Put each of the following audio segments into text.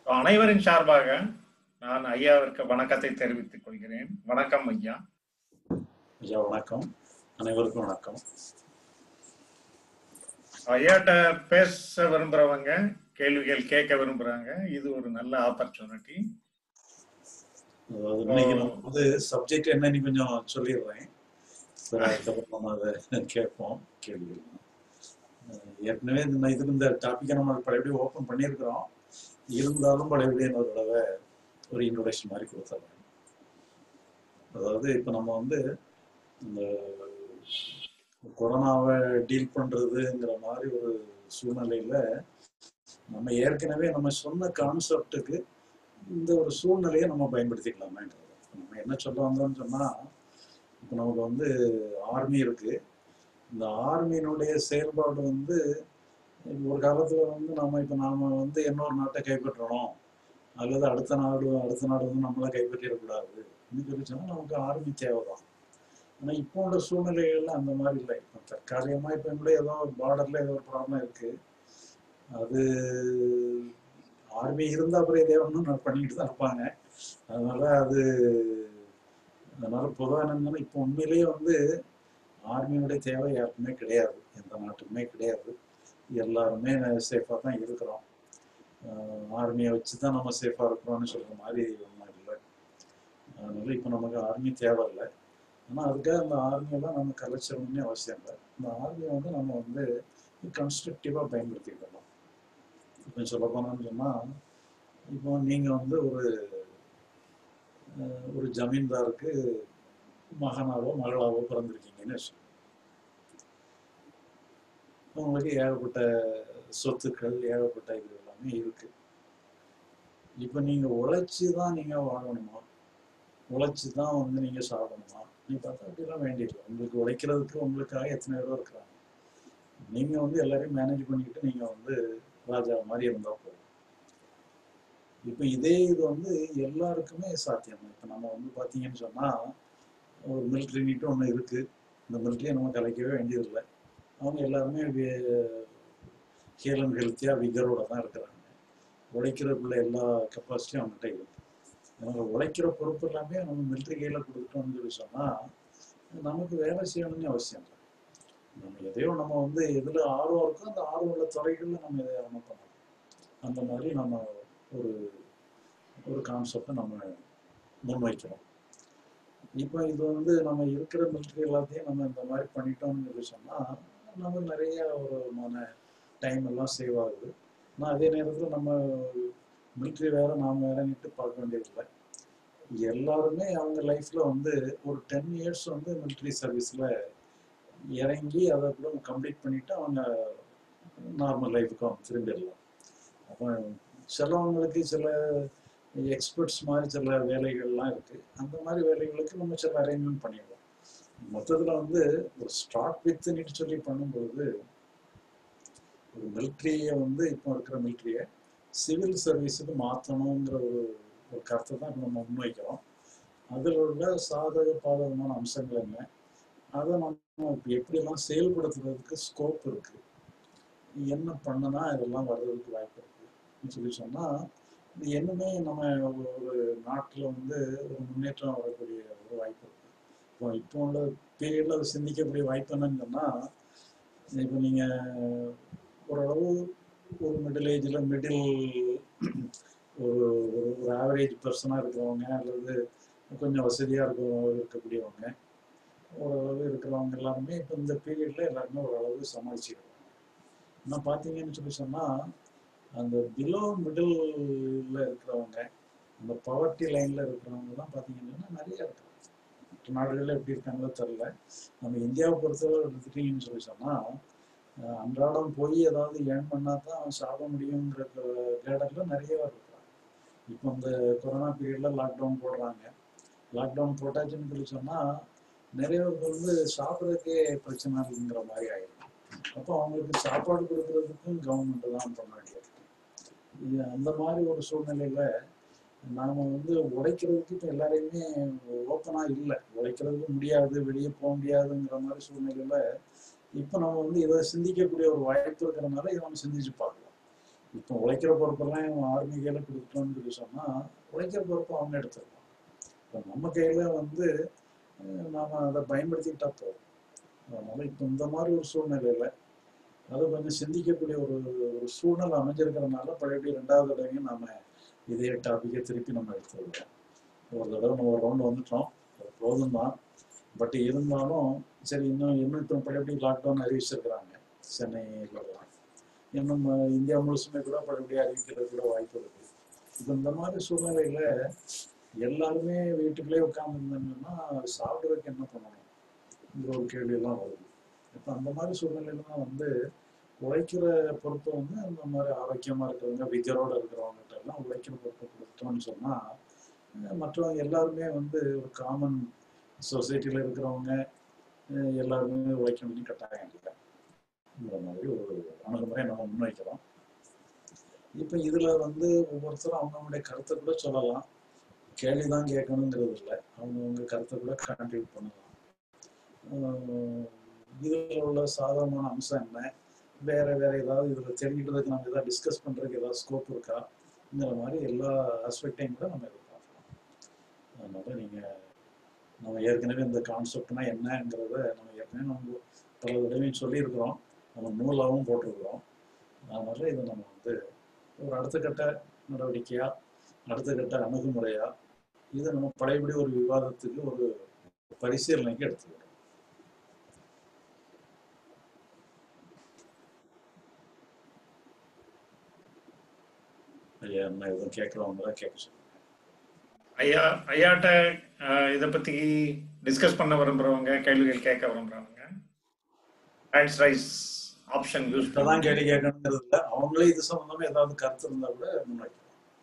அனைவரின் சார்பாக நான் ஐயாவிற்கு வணக்கத்தை தெரிவித்துக் கொள்கிறேன் வணக்கம் ஐயா ஐயா வணக்கம் அனைவருக்கும் வணக்கம் ஐயாட்ட பேச விரும்புறவங்க கேள்விகள் கேட்க விரும்புறாங்க இது ஒரு நல்ல ஆப்பர்ச்சுனிட்டி அதாவது இன்னைக்கு நம்ம வந்து சப்ஜெக்ட் என்னன்னு கொஞ்சம் சொல்லிடுறேன் அப்புறம் அதுக்கப்புறம் நம்ம அதை கேட்போம் கேள்விகள் அஹ் ஏற்கனவே இந்த இதுக்கு இந்த டாப்பிக்கை நம்ம பழையபடி ஓப்பன் பண்ணியிருக்கிறோம் இருந்தாலும் பழையபடி ஒரு தடவை ஒரு இன்ட்ரோடக்ஷன் மாதிரி கொடுத்துட்றேன் அதாவது இப்போ நம்ம வந்து இந்த கொரோனாவை டீல் பண்றதுங்கிற மாதிரி ஒரு சூழ்நிலையில நம்ம ஏற்கனவே நம்ம சொன்ன கான்செப்டுக்கு இந்த ஒரு சூழ்நிலையை நம்ம பயன்படுத்திக்கலாமேன்றது நம்ம என்ன சொல்ல வந்தோம்னு சொன்னா இப்போ நமக்கு வந்து ஆர்மி இருக்கு இந்த ஆர்மியினுடைய செயல்பாடு வந்து ஒரு காலத்துல வந்து நம்ம இப்போ நாம வந்து இன்னொரு நாட்டை கைப்பற்றணும் அல்லது அடுத்த நாடு அடுத்த நாடு வந்து நம்மளை கைப்பற்றிடக்கூடாது சொல்லி சொன்னா நமக்கு ஆர்மி தேவைதான் ஆனா இப்போ உள்ள சூழ்நிலைகள்ல அந்த மாதிரி இல்லை இப்போ தற்காலிகமா இப்போ எங்களே ஏதோ பார்டர்ல ஏதோ ஒரு ப்ராப்ளம் இருக்கு அது ஆர்மி இருந்தா அப்புறம் இதே ஒன்றும் பண்ணிக்கிட்டு தான் இருப்பாங்க அதனால அது அதனால பொதுவாக என்னன்னா இப்போ உண்மையிலேயே வந்து ஆர்மியோடைய தேவை யாருக்குமே கிடையாது எந்த நாட்டுக்குமே கிடையாது எல்லாருமே சேஃபாக தான் இருக்கிறோம் ஆர்மியை வச்சு தான் நம்ம சேஃபாக இருக்கிறோம்னு சொல்ற மாதிரி ஒன்றும் இல்லை அதனால இப்போ நமக்கு ஆர்மி தேவையில்லை ஆனால் அதுக்காக அந்த ஆர்மியெல்லாம் நம்ம கலைச்சிடணும்னு அவசியம் இல்லை இந்த ஆர்மியை வந்து நம்ம வந்து கன்ஸ்ட்ரக்டிவாக பயன்படுத்திக்கலாம் இப்போ சொல்ல போனோம்னு சொன்னால் இப்போ நீங்கள் வந்து ஒரு அஹ், ஒரு ஜமீன்தாருக்கு மகனாவோ மகளாவோ பிறந்திருக்கீங்கன்னு வச்சுக்கோங்க. உங்களுக்கு ஏகப்பட்ட சொத்துக்கள் ஏகப்பட்ட இது எல்லாமே இருக்கு இப்போ நீங்கள் உழைச்சி தான் நீங்கள் வாழணுமா உழைச்சி தான் வந்து நீங்கள் சாப்பிடணுமா நீ பார்த்தா அப்படிலாம் வேண்டியதில்லை உங்களுக்கு உழைக்கிறதுக்கு உங்களுக்காக எத்தனை பேர் இருக்கிறாங்க நீங்கள் வந்து எல்லாரையும் மேனேஜ் பண்ணிக்கிட்டு நீங்கள் வந்து ராஜா மாதிரி இருந்தால் போதும் இப்போ இதே இது வந்து எல்லாருக்குமே சாத்தியம் இப்போ நம்ம வந்து பார்த்தீங்கன்னு சொன்னால் ஒரு மிலிட்ரி நீட்டு ஒன்று இருக்குது இந்த மிலிட்ரியை நம்ம கலைக்கவே வேண்டியதில்லை அவங்க எல்லாருமே ஹேல் அண்ட் ஹெல்த்தியாக விகரோட தான் இருக்கிறாங்க உழைக்கிறதுக்குள்ள எல்லா கெப்பாசிட்டியும் அவங்ககிட்ட இருக்கு அவங்க உழைக்கிற பொறுப்பு எல்லாமே நம்ம மிலிட்ரி கையில் கொடுத்துட்டோம்னு சொல்லி சொன்னால் நமக்கு வேலை செய்யணும்னு அவசியம் இல்லை நம்ம எதையோ நம்ம வந்து எதில் ஆர்வம் இருக்கோ அந்த ஆர்வம் உள்ள துறைகளில் நம்ம எதையோ நம்ம பண்ணலாம் அந்த மாதிரி நம்ம ஒரு ஒரு கான்செப்டை நம்ம முன்வைக்கிறோம் இப்போ இது வந்து நம்ம இருக்கிற மிலிட்ரி எல்லாத்தையும் நம்ம இந்த மாதிரி பண்ணிட்டோம்னு சொல்லி சொன்னால் நம்ம நிறைய ஒரு மன டைம் எல்லாம் சேவ் ஆகுது ஆனால் அதே நேரத்தில் நம்ம மிலிட்ரி வேற நாம் வேறன்னுட்டு பார்க்க வேண்டியதில்லை எல்லாருமே அவங்க லைஃப்ல வந்து ஒரு டென் இயர்ஸ் வந்து மிலிட்ரி சர்வீஸ்ல இறங்கி அதை கூட கம்ப்ளீட் பண்ணிட்டு அவங்க நார்மல் லைஃபுக்கு அவங்க திரும்பிடலாம் அப்போ சிலவங்களுக்கு சில எக்ஸ்பர்ட்ஸ் மாதிரி சில வேலைகள்லாம் இருக்கு அந்த மாதிரி வேலைகளுக்கு நம்ம சில அரேஞ்ச்மெண்ட் பண்ணிடலாம் மொத்தத்தில் வந்து ஒரு ஸ்டார்ட் வித்னுட்டு சொல்லி பண்ணும்போது ஒரு மிலிட்ரியை வந்து இப்போ இருக்கிற மிலிட்ரியை சிவில் சர்வீஸுக்கு மாற்றணுங்கிற ஒரு ஒரு கருத்தை தான் இப்போ நம்ம முன்வைக்கிறோம் அதில் உள்ள சாதக பாதகமான அம்சங்கள் என்ன அதை நம்ம இப்போ எப்படியெல்லாம் செயல்படுத்துறதுக்கு ஸ்கோப் இருக்கு என்ன பண்ணனா இதெல்லாம் வர்றதுக்கு வாய்ப்பு இருக்கு சொல்லி சொன்னால் இது என்னமே நம்ம ஒரு நாட்டில் வந்து ஒரு முன்னேற்றம் வரக்கூடிய ஒரு வாய்ப்பு இருக்கு இப்போ இப்போ உள்ள பீரியடில் அதை சிந்திக்கக்கூடிய வாய்ப்பு என்னன்னு சொன்னால் இப்போ நீங்கள் ஓரளவு ஒரு மிடில் ஏஜில் மிடில் ஒரு ஒரு ஒரு ஆவரேஜ் பர்சனாக இருக்கிறவங்க அல்லது கொஞ்சம் வசதியாக இருக்க இருக்கக்கூடியவங்க ஓரளவு இருக்கிறவங்க எல்லாருமே இப்போ இந்த பீரியடில் எல்லாருமே ஓரளவு சமாளிச்சுக்கிறாங்க ஆனால் பார்த்தீங்கன்னு சொல்லி சொன்னால் அந்த பிலோ மிடில் இருக்கிறவங்க அந்த பவர்ட்டி லைனில் இருக்கிறவங்க தான் பார்த்தீங்கன்னா நிறைய இருக்காங்க மற்ற நாடுகளில் எப்படி இருக்காங்களோ தெரில நம்ம இந்தியாவை பொறுத்தவரை எடுத்துட்டீங்கன்னு சொல்லி சொன்னால் அஹ் அன்றாடம் போய் ஏதாவது ஏர்ன் பண்ணால் தான் அவன் சாப்பிட முடியுங்கிற கேடரில் நிறைய பேர் இருக்கிறாங்க இப்போ இந்த கொரோனா பீரியடில் லாக்டவுன் போடுறாங்க லாக்டவுன் போட்டாச்சுன்னு சொல்லி சொன்னால் நிறைய பேருக்கு வந்து சாப்பிட்றதுக்கே பிரச்சனை இல்லைங்கிற மாதிரி ஆயிடும் அப்போ அவங்களுக்கு சாப்பாடு கொடுக்கறதுக்கும் கவர்மெண்ட் தான் பண்ண வேண்டியது இது அந்த மாதிரி ஒரு சூழ்நிலையில நாம வந்து உழைக்கிறதுக்கு இப்போ எல்லாரையுமே ஓப்பனா இல்லை உழைக்கிறதுக்கு முடியாது வெளியே போக முடியாதுங்கிற மாதிரி சூழ்நிலையில இப்போ நம்ம வந்து இதை சிந்திக்கக்கூடிய ஒரு வாய்ப்பு இருக்கிறனால இதை நம்ம சிந்திச்சு பார்க்கலாம் இப்போ உழைக்கிற பொறுப்பெல்லாம் ஆர்மி கையில கொடுத்துட்டோம்னு சொல்லி சொன்னா உழைக்கிற பொறுப்பை அவங்க எடுத்துக்கலாம் இப்போ நம்ம கையில வந்து அஹ், நாம அதை பயன்படுத்திக்கிட்டா போதும் அதனால இப்போ இந்த மாதிரி ஒரு சூழ்நிலையில அது கொஞ்சம் சிந்திக்கக்கூடிய ஒரு ஒரு சூழ்நிலை அமைஞ்சிருக்கிறதுனால பழையபடி ரெண்டாவது தடவையும் நாம இதே டாபிக்கை திருப்பி நம்ம எடுத்துருக்கோம் ஒரு தடவை நம்ம ஒரு ரவுண்ட் வந்துட்டோம் அது போதும் தான் பட் இருந்தாலும் சரி இன்னும் இன்னும் இப்போ பழையபடி லாக்டவுன் அறிவிச்சிருக்கிறாங்க சென்னையிலலாம் இன்னும் அஹ், இந்தியா முழுசுமே கூட பழையபடி அறிவிக்கிறது கூட வாய்ப்பு இருக்கு இப்போ இந்த மாதிரி சூழ்நிலையில எல்லாருமே வீட்டுக்குள்ளே உட்காந்துருந்தாங்கன்னா சாப்பிட்றதுக்கு என்ன பண்ணணும் இந்த ஒரு கேள்வியெல்லாம் வருது இப்போ அந்த மாதிரி சூழ்நிலையில தான் வந்து உழைக்கிற பொறுப்பை வந்து அந்த மாதிரி ஆரோக்கியமா இருக்கிறவங்க விகரோட இருக்கிறவங்ககிட்ட எல்லாம் உழைக்கிற பொறுப்பை கொடுத்தோம்னு சொன்னா அஹ் மற்றவங்க எல்லாருமே வந்து ஒரு காமன் சொசைட்டில இருக்கிறவங்க அஹ் எல்லாருமே உழைக்கணும்னு கட்டாயம் இல்லை இந்த மாதிரி ஒரு அணுகுமுறை நம்ம முன்வைக்கிறோம் இப்போ இதுல வந்து ஒவ்வொருத்தரும் அவங்கவுங்களுடைய கருத்தை கூட சொல்லலாம் கேள்விதான் கேட்கணுங்கிறது இல்லை அவங்கவுங்க கருத்தை கூட கான்ட்ரிபியூட் பண்ணலாம் ஆஹ் இதுல உள்ள சாதாரணமான அம்சம் என்ன வேற வேற ஏதாவது இதுல தெரிஞ்சுக்கிறதுக்கு நம்ம ஏதாவது டிஸ்கஸ் பண்றதுக்கு ஏதாவது ஸ்கோப் இருக்காங்கிற மாதிரி எல்லா ஆஸ்பெக்டையும் கூட நம்ம எதிர்பார்க்கலாம் அதனால நீங்க நம்ம ஏற்கனவே இந்த கான்செப்ட்னா என்னங்கிறத நம்ம ஏற்கனவே நம்ம பல தடவையும் சொல்லியிருக்கிறோம் நம்ம நூலாகவும் போட்டிருக்கிறோம் அதனால இதை நம்ம வந்து ஒரு அடுத்த கட்ட நடவடிக்கையா அடுத்த கட்ட அணுகுமுறையா இதை நம்ம பழையபடி ஒரு விவாதத்துக்கு ஒரு பரிசீலனைக்கு எடுத்துக்கிறோம் ஐயா என்ன எதுவும் கேட்குறவங்க கேட்க சொல்லுங்க ஐயா ஐயாட்ட அஹ், இத பத்தி டிஸ்கஸ் பண்ண விரும்புறவங்க கேள்விகள் கேட்க விரும்புறவங்க ஹேண்ட்ஸ் ரைஸ் ஆப்ஷன் யூஸ் இப்பதான் கேள்வி கேட்கணுங்கிறது இல்லை அவங்களே இது சம்பந்தமா ஏதாவது கருத்து இருந்தா கூட முன்வைக்கலாம்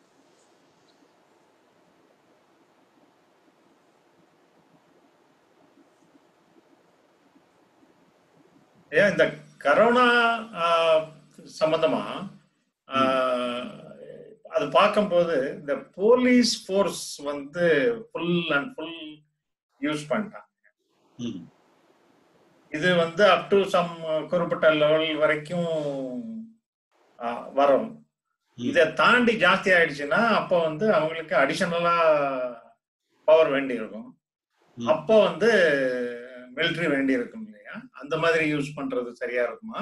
ஐயா இந்த கரோனா ஆஹ், சம்பந்தமா ஆஹ், அது பார்க்கும்போது இந்த போலீஸ் ஃபோர்ஸ் வந்து ஃபுல் அண்ட் ஃபுல் யூஸ் பண்ணிட்டாங்க ம் இது வந்து அப் டு சம் குறிப்பிட்ட லெவல் வரைக்கும் ஆஹ், வரும் ம். இதை தாண்டி ஜாஸ்தி ஆயிடுச்சுன்னா அப்போ வந்து அவங்களுக்கு அடிஷனலா பவர் வேண்டி இருக்கும் ம். அப்போ வந்து மிலிட்ரி வேண்டி இருக்கும் இல்லையா அந்த மாதிரி யூஸ் பண்றது சரியா இருக்குமா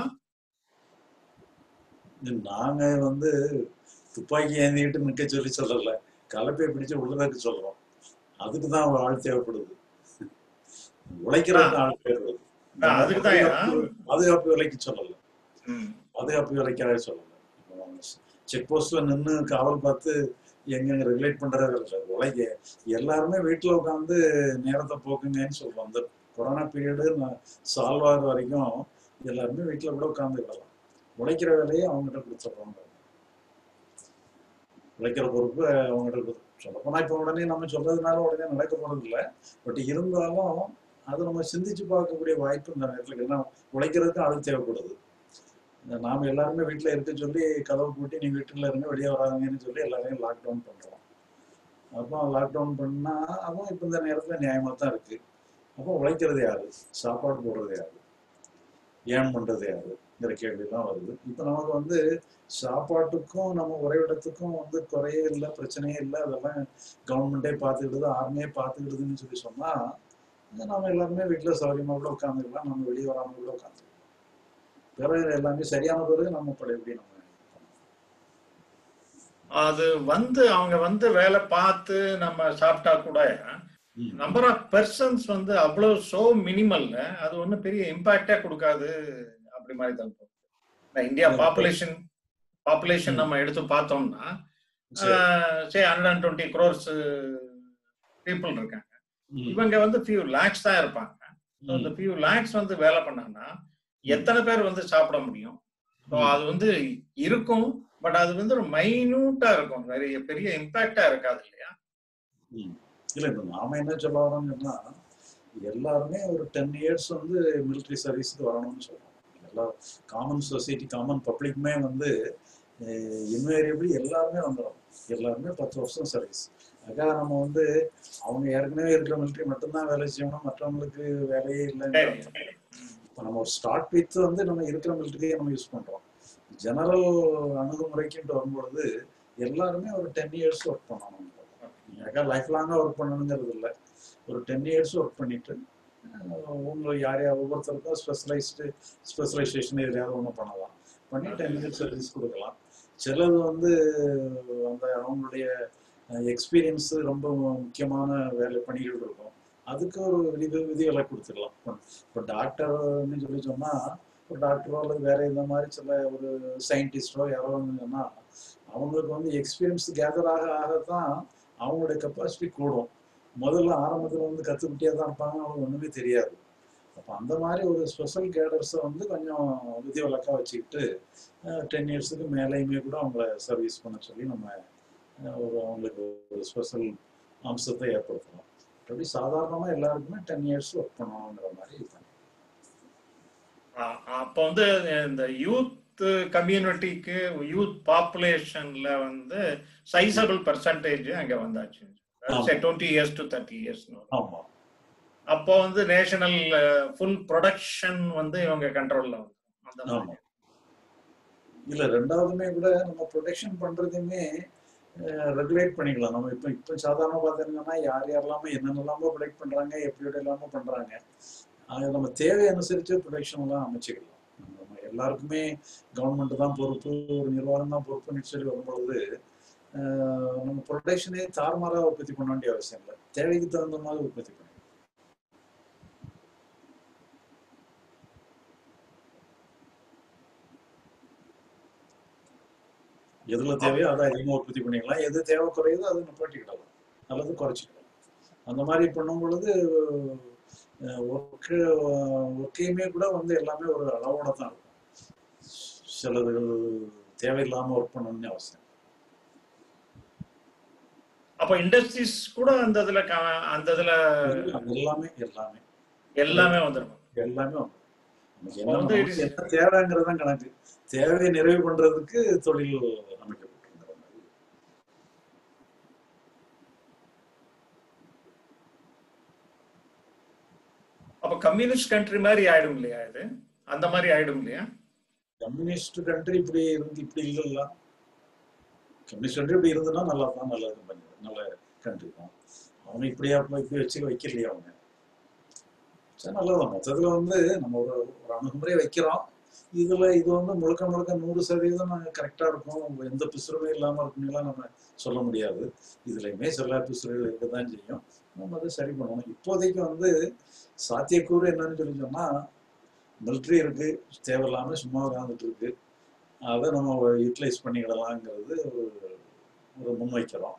இது நாங்க வந்து துப்பாக்கி ஏந்திக்கிட்டு நிக்க சொல்லி சொல்லல கலப்பையை பிடிச்சு உள்ளதற்கு சொல்றோம் அதுக்கு தான் ஒரு ஆள் தேவைப்படுது உழைக்கிறதுக்கு ஆள் தேவைப்படுது ஆ, அதுக்குதான் ஐயா. பாதுகாப்பு- பாதுகாப்பு வேலைக்கு சொல்லல ம். பாதுகாப்பு வேலைக்காக சொல்லல செக் போஸ்ட்ல நின்று காவல் பார்த்து எங்க ரெகுலேட் பண்றது இல்லை உழைக்க எல்லாருமே வீட்டுல உட்காந்து நேரத்தை போக்குங்கன்னு சொல்றோம் அந்த கொரோனா பீரியடு சால்வ் ஆகிற வரைக்கும் எல்லாருமே வீட்டுல கூட உட்காந்துக்கலாம் உழைக்கிற வேலையை அவங்ககிட்ட கொடுத்துட்றோம் உழைக்கிற பொறுப்பு அவங்ககிட்ட கொடுத்து சொல்லப்போனா இப்போ உடனே நம்ம சொல்றதுனால உடனே நடக்க போறது இல்லை பட் இருந்தாலும் அதை நம்ம சிந்திச்சு பார்க்கக்கூடிய வாய்ப்பு இந்த நேரத்தில் இருக்கு. ஏன்னா உழைக்கிறதுக்கு ஆள் தேவைப்படுது இந்த நாம எல்லாருமே வீட்டில் இருக்க சொல்லி கதவை பூட்டி நீ வீட்டுல இருங்க வெளியே வராங்கன்னு சொல்லி எல்லாரையும் லாக்டவுன் பண்றோம் அப்போ லாக்டவுன் பண்ணா அதுவும் இப்போ இந்த நேரத்துல நியாயமா தான் இருக்கு அப்போ உழைக்கிறது யாரு சாப்பாடு போடுறது யாரு ஏன் பண்றது யாருங்கிற கேள்வியெல்லாம் வருது இப்போ நமக்கு வந்து சாப்பாட்டுக்கும் நம்ம உறைவிடத்துக்கும் வந்து குறையே இல்லை பிரச்சனையே இல்லை அதெல்லாம் கவர்மெண்ட்டே பார்த்துக்கிடுது ஆர்மியே பார்த்துக்கிடுதுன்னு சொல்லி சொன்னா இங்க நாம எல்லாருமே வீட்டில் சௌகரியமா கூட உட்காந்துக்கலாம் நம்ம வெளியே வராம கூட உட்காந்துக்கலாம் பிறகு எல்லாமே சரியான பிறகு நம்ம பழையபடி நம்ம அது வந்து அவங்க வந்து வேலை பார்த்து நம்ம சாப்பிட்டா கூட ம். நம்பர் ஆஃப் பெர்சன்ஸ் வந்து அவ்வளவு சோ மினிமல்ல அது ஒன்றும் பெரிய இம்பாக்டே கொடுக்காது அப்படி மாதிரி தான் தோணுது. இந்த இந்தியா ம். பாப்புலேஷன் பாப்புலேஷன் ம். நம்ம எடுத்து பார்த்தோம்னா சரி. Say hundred and twenty crores people இருக்காங்க ம். இவங்க வந்து ஃபியூ லேக்ஸ் தான் இருப்பாங்க So, ம். இந்த ஃபியூ லேக்ஸ் வந்து வேலை பண்ணாங்கன்னா எத்தனை பேர் வந்து சாப்பிட முடியும் ஸோ ம். அது வந்து இருக்கும் பட் அது வந்து ஒரு மைனூட்டா இருக்கும் நிறைய பெரிய இம்பாக்டா இருக்காது இல்லையா ம். இல்ல இப்ப நாம என்ன சொல்ல வரோம்னா எல்லாருமே ஒரு டென் இயர்ஸ் வந்து மிலிட்ரி சர்வீஸ்க்கு வரணும்னு சொல்றோம் எல்லா காமன் சொசைட்டி காமன் பப்ளிக்குமே வந்து இன்வேரியபிளி எல்லாருமே வந்துடும் எல்லாருமே பத்து வருஷம் சர்வீஸ் அதுக்காக நம்ம வந்து அவங்க ஏற்கனவே இருக்கிற மிலிட்ரி மட்டும்தான் வேலை செய்யணும் மற்றவங்களுக்கு வேலையே இல்லைன்னு சரி. இப்போ நம்ம ஒரு ஸ்டார்ட் வித் வந்து நம்ம இருக்கிற மிலிட்டரியே நம்ம யூஸ் பண்றோம் ஜெனரல் அணுகுமுறைக்குன்ட்டு வரும்பொழுது எல்லாருமே ஒரு டென் இயர்ஸ் ஒர்க் பண்ணணும் நீங்க லைஃப் லாங்கா ஒர்க் பண்ணணுங்கிறது இல்லை ஒரு டென் இயர்ஸ் ஒர்க் பண்ணிட்டு அஹ், உங்களை யார் யார் ஒவ்வொருத்தருக்கும் ஸ்பெஷலைஸ்டு ஸ்பெஷலைசேஷன் எதுலையாவது ஒன்று பண்ணலாம் பண்ணி டென் இயர்ஸ் சர்வீஸ் கொடுக்கலாம் சிலது வந்து அந்த அவங்களுடைய எக்ஸ்பீரியன்ஸ் ரொம்ப முக்கியமான வேலை பணிகள் இருக்கும் அதுக்கு ஒரு விதி விதிகளை கொடுத்துடலாம் இப்போ டாக்டர்னு சொல்லி சொன்னால் ஒரு டாக்டரோ அல்லது வேற இந்த மாதிரி சில ஒரு சயின்டிஸ்டோ யாரோ சொன்னால் அவங்களுக்கு வந்து எக்ஸ்பீரியன்ஸ் கேதர் ஆக ஆகத்தான் அவங்களுடைய கெப்பாசிட்டி கூடும் முதல்ல ஆரம்பத்தில் வந்து கற்றுக்கிட்டே தான் இருப்பாங்க அவங்களுக்கு ஒன்றுமே தெரியாது அப்போ அந்த மாதிரி ஒரு ஸ்பெஷல் கேடர்ஸை வந்து கொஞ்சம் விதிவிலக்காக வச்சுக்கிட்டு டென் இயர்ஸுக்கு மேலேயுமே கூட அவங்கள சர்வீஸ் பண்ண சொல்லி நம்ம அஹ், ஒரு அவங்களுக்கு ஒரு ஸ்பெஷல் அம்சத்தை ஏற்படுத்தலாம் அப்படி சாதாரணமாக எல்லாருக்குமே டென் இயர்ஸ் ஒர்க் பண்ணணுங்கிற மாதிரி பண்ணலாம். ஆ- அப்போ வந்து இந்த யூத் கம்யூனிட்டிக்கு யூத் பாப்புலேஷன்ல வந்து சைசபிள் பர்சன்டேஜ் அங்க வந்தாச்சு ஆமா. Twenty years to thirty years ஆமாம் அப்போ வந்து நேஷனல் ஃபுல் ப்ரொடக்ஷன் வந்து இவங்க கண்ட்ரோல்ல வந்து அந்த மாதிரி ஆமாம் இல்லை ரெண்டாவதுமே கூட நம்ம ப்ரொடெக்ஷன் பண்ணுறதுமே ரெகுலேட் பண்ணிக்கலாம் நம்ம இப்போ இப்போ சாதாரண பார்த்தீங்கன்னா யார் யாரெல்லாமோ என்னென்னலாமோ ப்ரொடெக்ட் பண்ணுறாங்க எப்படி எப்படி எல்லாமோ பண்ணுறாங்க அது நம்ம தேவை அனுசரித்து ப்ரொடெக்ஷன்லாம் அமைச்சிக்கலாம் நம்ம எல்லாருக்குமே கவர்மெண்ட் தான் பொறுப்பு ஒரு நிர்வாகம் தான் பொறுப்புன்னு சொல்லி வரும்பொழுது அஹ், நம்ம ப்ரொடெக்ஷனே தாறுமாறாக உற்பத்தி பண்ண வேண்டிய அவசியம் இல்லை தேவைக்கு தகுந்த மாதிரி உற்பத்தி பண்ணி எதுல தேவையோ அதை அதிகமாக உற்பத்தி பண்ணிக்கலாம் எது தேவை குறையுதோ அதை நிப்பாட்டிக்கிடலாம் அல்லது குறைச்சிக்கலாம் அந்த மாதிரி பண்ணும் பொழுது ஒர்க்கு ஒர்க்கையுமே கூட வந்து எல்லாமே ஒரு அளவோட தான் இருக்கும் சிலது தேவையில்லாம ஒர்க் பண்ணணும்னு அவசியம் அப்போ இண்டஸ்ட்ரீஸ் கூட அந்த இதுல க- அந்த இதுல அது எல்லாமே எல்லாமே எல்லாமே வந்துருக்கும் எல்லாமே வந்து நமக்கு என்ன வந்து it நமக்கு is- என்ன தேவைங்கிறது தான் கணக்கு தேவையை நிறைவு பண்றதுக்கு தொழில் அமைக்கப்பட்டிருக்கிற மாதிரி அப்போ கம்யூனிஸ்ட் கண்ட்ரி மாதிரி ஆயிடும் இல்லையா இது அந்த மாதிரி ஆயிடும் இல்லையா கம்யூனிஸ்ட் கண்ட்ரி இப்படி இருந்து இப்படி இல்லைல்ல கம்யூனிஸ்ட் கண்ட்ரி இப்படி இருந்ததுன்னா நல்லா தான் நல்ல கம்பெனி நல்ல கண்ட்ரி தான் அவங்க இப்படியா போய் இப்படி வச்சு வைக்கலையே அவங்க சரி நல்லதான் மொத்தத்துல வந்து நம்ம ஒரு ஒரு அணுகுமுறை வைக்கிறோம் இதுல இது வந்து முழுக்க முழுக்க நூறு சதவீதம் நாங்க கரெக்டா இருக்கும் எந்த பிசுறுமே இல்லாம இருக்குன்னுலாம் நம்ம சொல்ல முடியாது இதுலயுமே சில பிசுறுகள் இருக்கதான் செய்யும் நம்ம அதை சரி பண்ணணும் இப்போதைக்கு வந்து சாத்தியக்கூறு என்னன்னு சொல்லி சொன்னா மிலிட்ரி இருக்கு தேவையில்லாம சும்மா உட்காந்துட்டு இருக்கு அதை நம்ம யூட்டிலைஸ் பண்ணிக்கிடலாங்கிறது ஒரு ஒரு முன்வைக்கிறோம்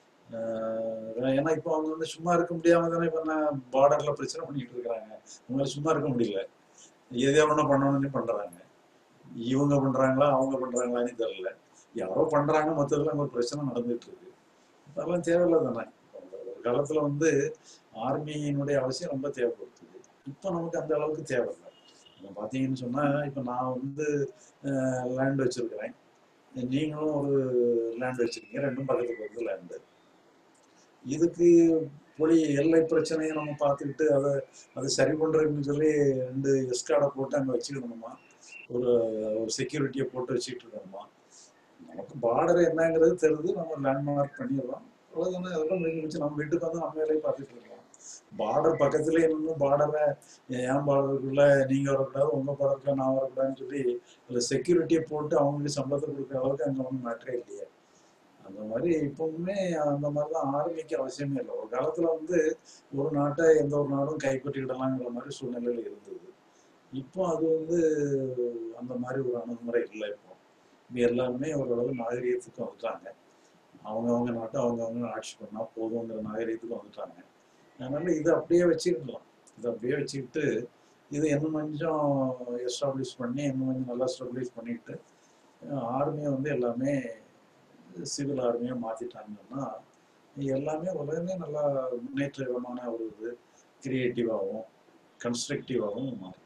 ஆஹ் ஏன்னா இப்போ அவங்க வந்து சும்மா இருக்க முடியாம தானே இப்போ நான் பார்டர்ல பிரச்சனை பண்ணிட்டு இருக்கிறாங்க அவங்களால சும்மா இருக்க முடியல எதையோ ஒண்ணு பண்ணணும்னு பண்றாங்க இவங்க பண்றாங்களா அவங்க பண்றாங்களான்னு தெரியல யாரோ பண்றாங்க மொத்தத்துல அங்க ஒரு பிரச்சனை நடந்துட்டு இருக்கு அதெல்லாம் தேவையில்லை தானே ஒரு காலத்துல வந்து ஆர்மியினுடைய அவசியம் ரொம்ப தேவைப்படுத்துது இப்போ நமக்கு அந்த அளவுக்கு தேவையில்லை இப்போ பார்த்தீங்கன்னு சொன்னா இப்போ நான் வந்து லேண்ட் வச்சிருக்கிறேன் நீங்களும் ஒரு லேண்ட் வச்சிருக்கீங்க ரெண்டும் பக்கத்து பக்கத்து லேண்டு இதுக்கு பொலி எல்லை பிரச்சனையை நம்ம பார்த்துக்கிட்டு அதை அதை சரி பண்றதுன்னு சொல்லி ரெண்டு எஸ்கார்டை போட்டு அங்கே வச்சுக்கணுமா ஒரு ஒரு செக்யூரிட்டியை போட்டு வச்சுக்கிட்டு இருக்கணுமா நமக்கு பார்டர் என்னங்கிறது தெரியுது நம்ம லேண்ட்மார்க் பண்ணிடுறோம் அவ்வளோதானே அதெல்லாம் முடிஞ்சு வச்சு நம்ம வீட்டுக்கு வந்து நம்ம வேலையை பார்த்துட்டு இருக்கோம் பார்டர் பக்கத்துலேயே நின்று பார்டரை என் பார்டருக்குள்ள நீங்க வரக்கூடாது உங்க பார்டருக்குள்ள நான் வரக்கூடாதுன்னு சொல்லி அதில் செக்யூரிட்டியை போட்டு அவங்களுக்கு சம்பளத்தை கொடுக்குற அளவுக்கு அங்கே ஒன்றும் மேட்டரே இல்லையே அந்த மாதிரி இப்பவுமே அந்த மாதிரி தான் ஆரம்பிக்க அவசியமே இல்லை ஒரு காலத்துல வந்து ஒரு நாட்டை எந்த ஒரு நாடும் கைப்பற்றிக்கிடலாங்கிற மாதிரி சூழ்நிலையில இருந்தது இப்போ அது வந்து அந்த மாதிரி ஒரு அணுகுமுறை இல்லை இப்போ இப்போ எல்லாருமே ஓரளவு நாகரீகத்துக்கு வந்துட்டாங்க அவங்க அவங்க நாட்டை அவங்க அவங்க ஆட்சி பண்ணா போதுங்கிற நாகரீகத்துக்கு வந்துட்டாங்க அதனால இதை அப்படியே வச்சுக்கிடலாம் இதை அப்படியே வச்சுக்கிட்டு இது இன்னும் கொஞ்சம் எஸ்டாப்ளிஷ் பண்ணி இன்னும் கொஞ்சம் நல்லா ஸ்டெபிலைஸ் பண்ணிட்டு ஆர்மியை வந்து எல்லாமே சிவில் ஆர்மியாக மாற்றிட்டாங்கன்னா எல்லாமே உலகமே நல்லா முன்னேற்றமான ஒரு இது கிரியேட்டிவாகவும் கன்ஸ்ட்ரக்டிவாகவும் மாறும்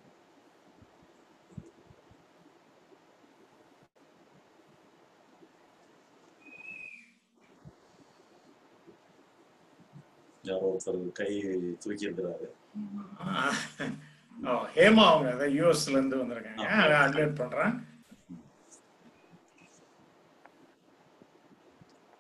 யாரோ ஒருத்தர் கை தூக்கி இருக்கிறாரு ஆ, ஹேமா அவங்க அதான் யூஎஸ்ல இருந்து வந்திருக்காங்க அட்மிட் பண்றேன்